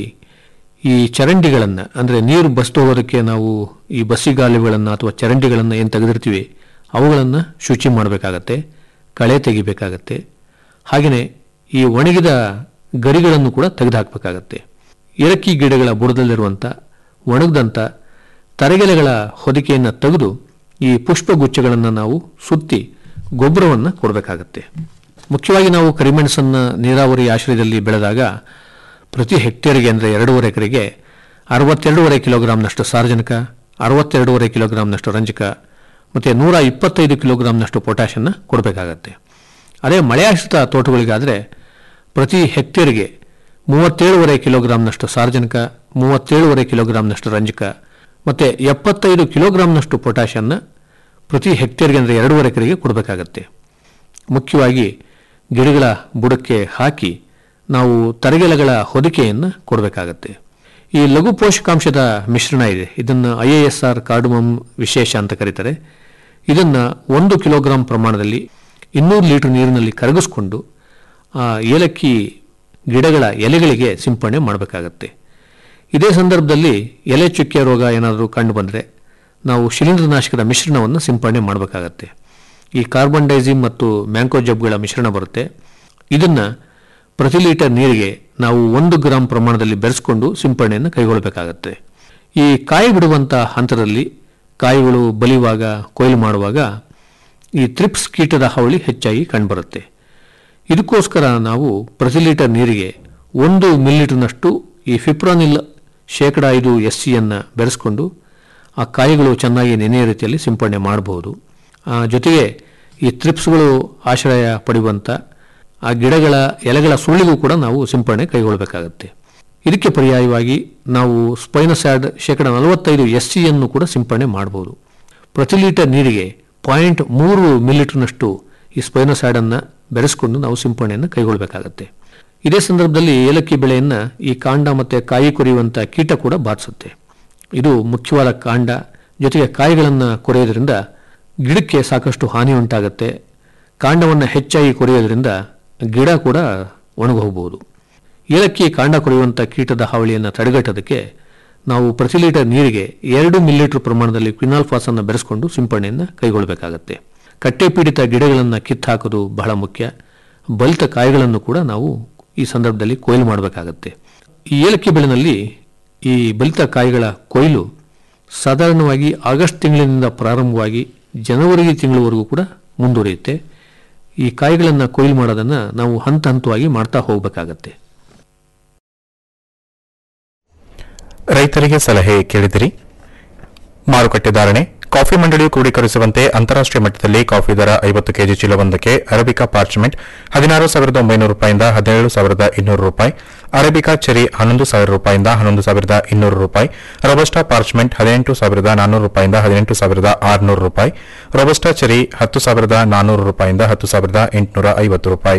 ಈ ಚರಂಡಿಗಳನ್ನು ಅಂದರೆ ನೀರು ಬಸ್ತು ಹೋಗೋದಕ್ಕೆ ನಾವು ಈ ಬಸ್ಸಿಗಾಲುಗಳನ್ನು ಅಥವಾ ಚರಂಡಿಗಳನ್ನು ಏನು ತೆಗೆದಿರ್ತೀವಿ ಅವುಗಳನ್ನು ಶುಚಿ ಮಾಡಬೇಕಾಗತ್ತೆ ಕಳೆ ತೆಗಿಬೇಕಾಗತ್ತೆ ಹಾಗೆಯೇ ಈ ಒಣಗಿದ ಗರಿಗಳನ್ನು ಕೂಡ ತೆಗೆದುಹಾಕಬೇಕಾಗತ್ತೆ ಏಲಕ್ಕಿ ಗಿಡಗಳ ಬುಡದಲ್ಲಿರುವಂಥ ಒಣಗದಂಥ ತರಗೆಲೆಗಳ ಹೊದಿಕೆಯನ್ನು ತೆಗೆದು ಈ ಪುಷ್ಪಗುಚ್ಛಗಳನ್ನು ನಾವು ಸುತ್ತಿ ಗೊಬ್ಬರವನ್ನು ಕೊಡಬೇಕಾಗತ್ತೆ ಮುಖ್ಯವಾಗಿ ನಾವು ಕರಿಮೆಣಸನ್ನು ನೀರಾವರಿ ಆಶ್ರಯದಲ್ಲಿ ಬೆಳೆದಾಗ ಪ್ರತಿ ಹೆಕ್ಟೇರ್ಗೆ ಅಂದರೆ ಎರಡೂವರೆ ಎಕರೆಗೆ ಅರವತ್ತೆರಡೂವರೆ ಕಿಲೋಗ್ರಾಂನಷ್ಟು ಸಾರಜನಕ ಅರವತ್ತೆರಡೂವರೆ ಕಿಲೋಗ್ರಾಂನಷ್ಟು ರಂಜಕ ಮತ್ತು ನೂರ ಇಪ್ಪತ್ತೈದು ಕಿಲೋಗ್ರಾಂನಷ್ಟು ಪೊಟ್ಯಾಷನ್ನು ಕೊಡಬೇಕಾಗತ್ತೆ ಅದೇ ಮಳೆಯಾಶ್ರಿತ ತೋಟಗಳಿಗಾದರೆ ಪ್ರತಿ ಹೆಕ್ಟೇರ್ಗೆ ಮೂವತ್ತೇಳುವರೆ ಕಿಲೋಗ್ರಾಂನಷ್ಟು ಸಾರ್ವಜನಿಕ ಮೂವತ್ತೇಳುವರೆ ಕಿಲೋಗ್ರಾಂನಷ್ಟು ರಂಜಕ ಮತ್ತು ಎಪ್ಪತ್ತೈದು ಕಿಲೋಗ್ರಾಂನಷ್ಟು ಪೊಟ್ಯಾಷನ್ನ ಪ್ರತಿ ಹೆಕ್ಟೇರ್ಗೆ ಅಂದರೆ ಎರಡೂವರೆ ಎಕರೆಗೆ ಕೊಡಬೇಕಾಗತ್ತೆ ಮುಖ್ಯವಾಗಿ ಗಿಡಗಳ ಬುಡಕ್ಕೆ ಹಾಕಿ ನಾವು ತರಗೆಲೆಗಳ ಹೊದಿಕೆಯನ್ನು ಕೊಡಬೇಕಾಗತ್ತೆ ಈ ಲಘು ಪೋಷಕಾಂಶದ ಮಿಶ್ರಣ ಇದೆ ಇದನ್ನು I A S R cardamom ವಿಶೇಷ ಅಂತ ಕರೀತಾರೆ ಇದನ್ನು ಒಂದು ಕಿಲೋಗ್ರಾಂ ಪ್ರಮಾಣದಲ್ಲಿ ಇನ್ನೂರು ಲೀಟರ್ ನೀರಿನಲ್ಲಿ ಕರಗಿಸ್ಕೊಂಡು ಆ ಏಲಕ್ಕಿ ಗಿಡಗಳ ಎಲೆಗಳಿಗೆ ಸಿಂಪಡಣೆ ಮಾಡಬೇಕಾಗತ್ತೆ ಇದೇ ಸಂದರ್ಭದಲ್ಲಿ ಎಲೆ ಚುಕ್ಕೆ ರೋಗ ಏನಾದರೂ ಕಂಡು ಬಂದರೆ ನಾವು ಶಿಲೀಂಧ್ರನಾಶಕದ ಮಿಶ್ರಣವನ್ನು ಸಿಂಪಡಣೆ ಮಾಡಬೇಕಾಗತ್ತೆ ಈ ಕಾರ್ಬನ್ ಡೈಸಿಮ್ ಮತ್ತು ಮ್ಯಾಂಕೋಜಬ್ಗಳ ಮಿಶ್ರಣ ಬರುತ್ತೆ ಇದನ್ನು ಪ್ರತಿ ಲೀಟರ್ ನೀರಿಗೆ ನಾವು ಒಂದು ಗ್ರಾಂ ಪ್ರಮಾಣದಲ್ಲಿ ಬೆರೆಸ್ಕೊಂಡು ಸಿಂಪಡಣೆಯನ್ನು ಕೈಗೊಳ್ಳಬೇಕಾಗತ್ತೆ ಈ ಕಾಯಿ ಬಿಡುವಂಥ ಹಂತದಲ್ಲಿ ಕಾಯಿಗಳು ಬಲಿಯುವಾಗ ಕೊಯ್ಲು ಮಾಡುವಾಗ ಈ ತ್ರಿಪ್ಸ್ ಕೀಟದ ಹಾವಳಿ ಹೆಚ್ಚಾಗಿ ಕಂಡುಬರುತ್ತೆ ಇದಕ್ಕೋಸ್ಕರ ನಾವು ಪ್ರತಿ ಲೀಟರ್ ನೀರಿಗೆ ಒಂದು ಮಿಲಿಲೀಟರ್ನಷ್ಟು ಈ ಫಿಪ್ರಾನಿಲ್ ಶೇಕಡ ಐದು ಎಸ್ ಸಿಯನ್ನು ಬೆರೆಸ್ಕೊಂಡು ಆ ಕಾಯಿಗಳು ಚೆನ್ನಾಗಿ ನೆನೆಯ ರೀತಿಯಲ್ಲಿ ಸಿಂಪಡಣೆ ಮಾಡಬಹುದು ಆ ಜೊತೆಗೆ ಈ ತ್ರಿಪ್ಸ್ಗಳು ಆಶ್ರಯ ಪಡೆಯುವಂಥ ಆ ಗಿಡಗಳ ಎಲೆಗಳ ಸುಳ್ಳಿಗೂ ಕೂಡ ನಾವು ಸಿಂಪಡಣೆ ಕೈಗೊಳ್ಳಬೇಕಾಗತ್ತೆ ಇದಕ್ಕೆ ಪರ್ಯಾಯವಾಗಿ ನಾವು ಸ್ಪೈನಸ್ಯಾಡ್ ಶೇಕಡ ನಲವತ್ತೈದು ಎಸ್ ಸಿಯನ್ನು ಕೂಡ ಸಿಂಪಡಣೆ ಮಾಡಬಹುದು ಪ್ರತಿ ಲೀಟರ್ ನೀರಿಗೆ ಪಾಯಿಂಟ್ ಮೂರು ಮಿಲಿಲೀಟರ್ನಷ್ಟು ಈ ಸ್ಪೈನೋಸೈಡನ್ನು ಬೆರೆಸ್ಕೊಂಡು ನಾವು ಸಿಂಪಡಣೆಯನ್ನು ಕೈಗೊಳ್ಳಬೇಕಾಗತ್ತೆ ಇದೇ ಸಂದರ್ಭದಲ್ಲಿ ಏಲಕ್ಕಿ ಬೆಳೆಯನ್ನು ಈ ಕಾಂಡ ಮತ್ತು ಕಾಯಿ ಕೊರೆಯುವಂಥ ಕೀಟ ಕೂಡ ಬಾಧಿಸುತ್ತೆ ಇದು ಮುಖ್ಯವಾದ ಕಾಂಡ ಜೊತೆಗೆ ಕಾಯಿಗಳನ್ನು ಕೊರೆಯೋದ್ರಿಂದ ಗಿಡಕ್ಕೆ ಸಾಕಷ್ಟು ಹಾನಿ ಉಂಟಾಗುತ್ತೆ ಕಾಂಡವನ್ನು ಹೆಚ್ಚಾಗಿ ಕೊರೆಯೋದ್ರಿಂದ ಗಿಡ ಕೂಡ ಒಣಗೋಗಬಹುದು ಏಲಕ್ಕಿ ಕಾಂಡ ಕೊರೆಯುವಂಥ ಕೀಟದ ಹಾವಳಿಯನ್ನು ತಡೆಗಟ್ಟೋದಕ್ಕೆ ನಾವು ಪ್ರತಿ ಲೀಟರ್ ನೀರಿಗೆ ಎರಡು ಮಿಲಿಲೀಟರ್ ಪ್ರಮಾಣದಲ್ಲಿ ಕ್ವಿನಾಲ್ಫಾಸನ್ನು ಬೆರೆಸ್ಕೊಂಡು ಸಿಂಪಡಣೆಯನ್ನು ಕೈಗೊಳ್ಳಬೇಕಾಗತ್ತೆ ಕಟ್ಟೆ ಪೀಡಿತ ಗಿಡಗಳನ್ನು ಕಿತ್ತಾಕೋದು ಬಹಳ ಮುಖ್ಯ ಬಲಿತ ಕಾಯಿಗಳನ್ನು ಕೂಡ ನಾವು ಈ ಸಂದರ್ಭದಲ್ಲಿ ಕೊಯ್ಲು ಮಾಡಬೇಕಾಗತ್ತೆ ಈ ಏಲಕ್ಕಿ ಬೆಳೆನಲ್ಲಿ ಈ ಬಲಿತ ಕಾಯಿಗಳ ಕೊಯ್ಲು ಸಾಧಾರಣವಾಗಿ ಆಗಸ್ಟ್ ತಿಂಗಳಿನಿಂದ ಪ್ರಾರಂಭವಾಗಿ ಜನವರಿ ತಿಂಗಳವರೆಗೂ ಕೂಡ ಮುಂದುವರಿಯುತ್ತೆ ಈ ಕಾಯಿಗಳನ್ನು ಕೊಯ್ಲು ಮಾಡೋದನ್ನು ನಾವು ಹಂತ ಹಂತವಾಗಿ ಮಾಡ್ತಾ ಹೋಗಬೇಕಾಗತ್ತೆ ರೈತರಿಗೆ ಸಲಹೆ ಕೇಳಿದಿರಿ ಮಾರುಕಟ್ಟೆ ಧಾರಣೆ ಕಾಫಿ ಮಂಡಳಿಯು ಕ್ರೋಢೀಕರಿಸುವಂತೆ ಅಂತಾರಾಷ್ಟೀಯ ಮಟ್ಟದಲ್ಲಿ ಕಾಫಿ ದರ ಐವತ್ತು ಕೆಜಿ ಚೀಲವೊಂದಕ್ಕೆ ಅರೇಬಿಕಾ ಪಾರ್ಚ್ಮೆಂಟ್ ಹದಿನಾರು ಸಾವಿರದ ಒಂಬೈನೂರು ರೂಪಾಯಿಂದ ಹದಿನೇಳು ಸಾವಿರದ ಇನ್ನೂರು ರೂಪಾಯಿ ಅರೇಬಿಕಾ ಚೆರಿ ಹನ್ನೊಂದು ಸಾವಿರ ರೂಪಾಯಿಂದ ಹನ್ನೊಂದು ಸಾವಿರದ ಇನ್ನೂರು ರೂಪಾಯಿ ರೊಬಸ್ಟಾ ಪಾರ್ಚ್ಮೆಂಟ್ ಹದಿನೆಂಟು ಸಾವಿರದ ನಾನ್ನೂರು ರೂಪಾಯಿಂದ ಹದಿನೆಂಟು ಸಾವಿರದ ಆರುನೂರು ರೂಪಾಯಿ ರೊಬಸ್ಟಾ ಚೆರಿ ಹತ್ತು ಸಾವಿರದ ನಾನ್ನೂರು ರೂಪಾಯಿಂದ ಹತ್ತು ಸಾವಿರದ ಎಂಟುನೂರ ಐವತ್ತು ರೂಪಾಯಿ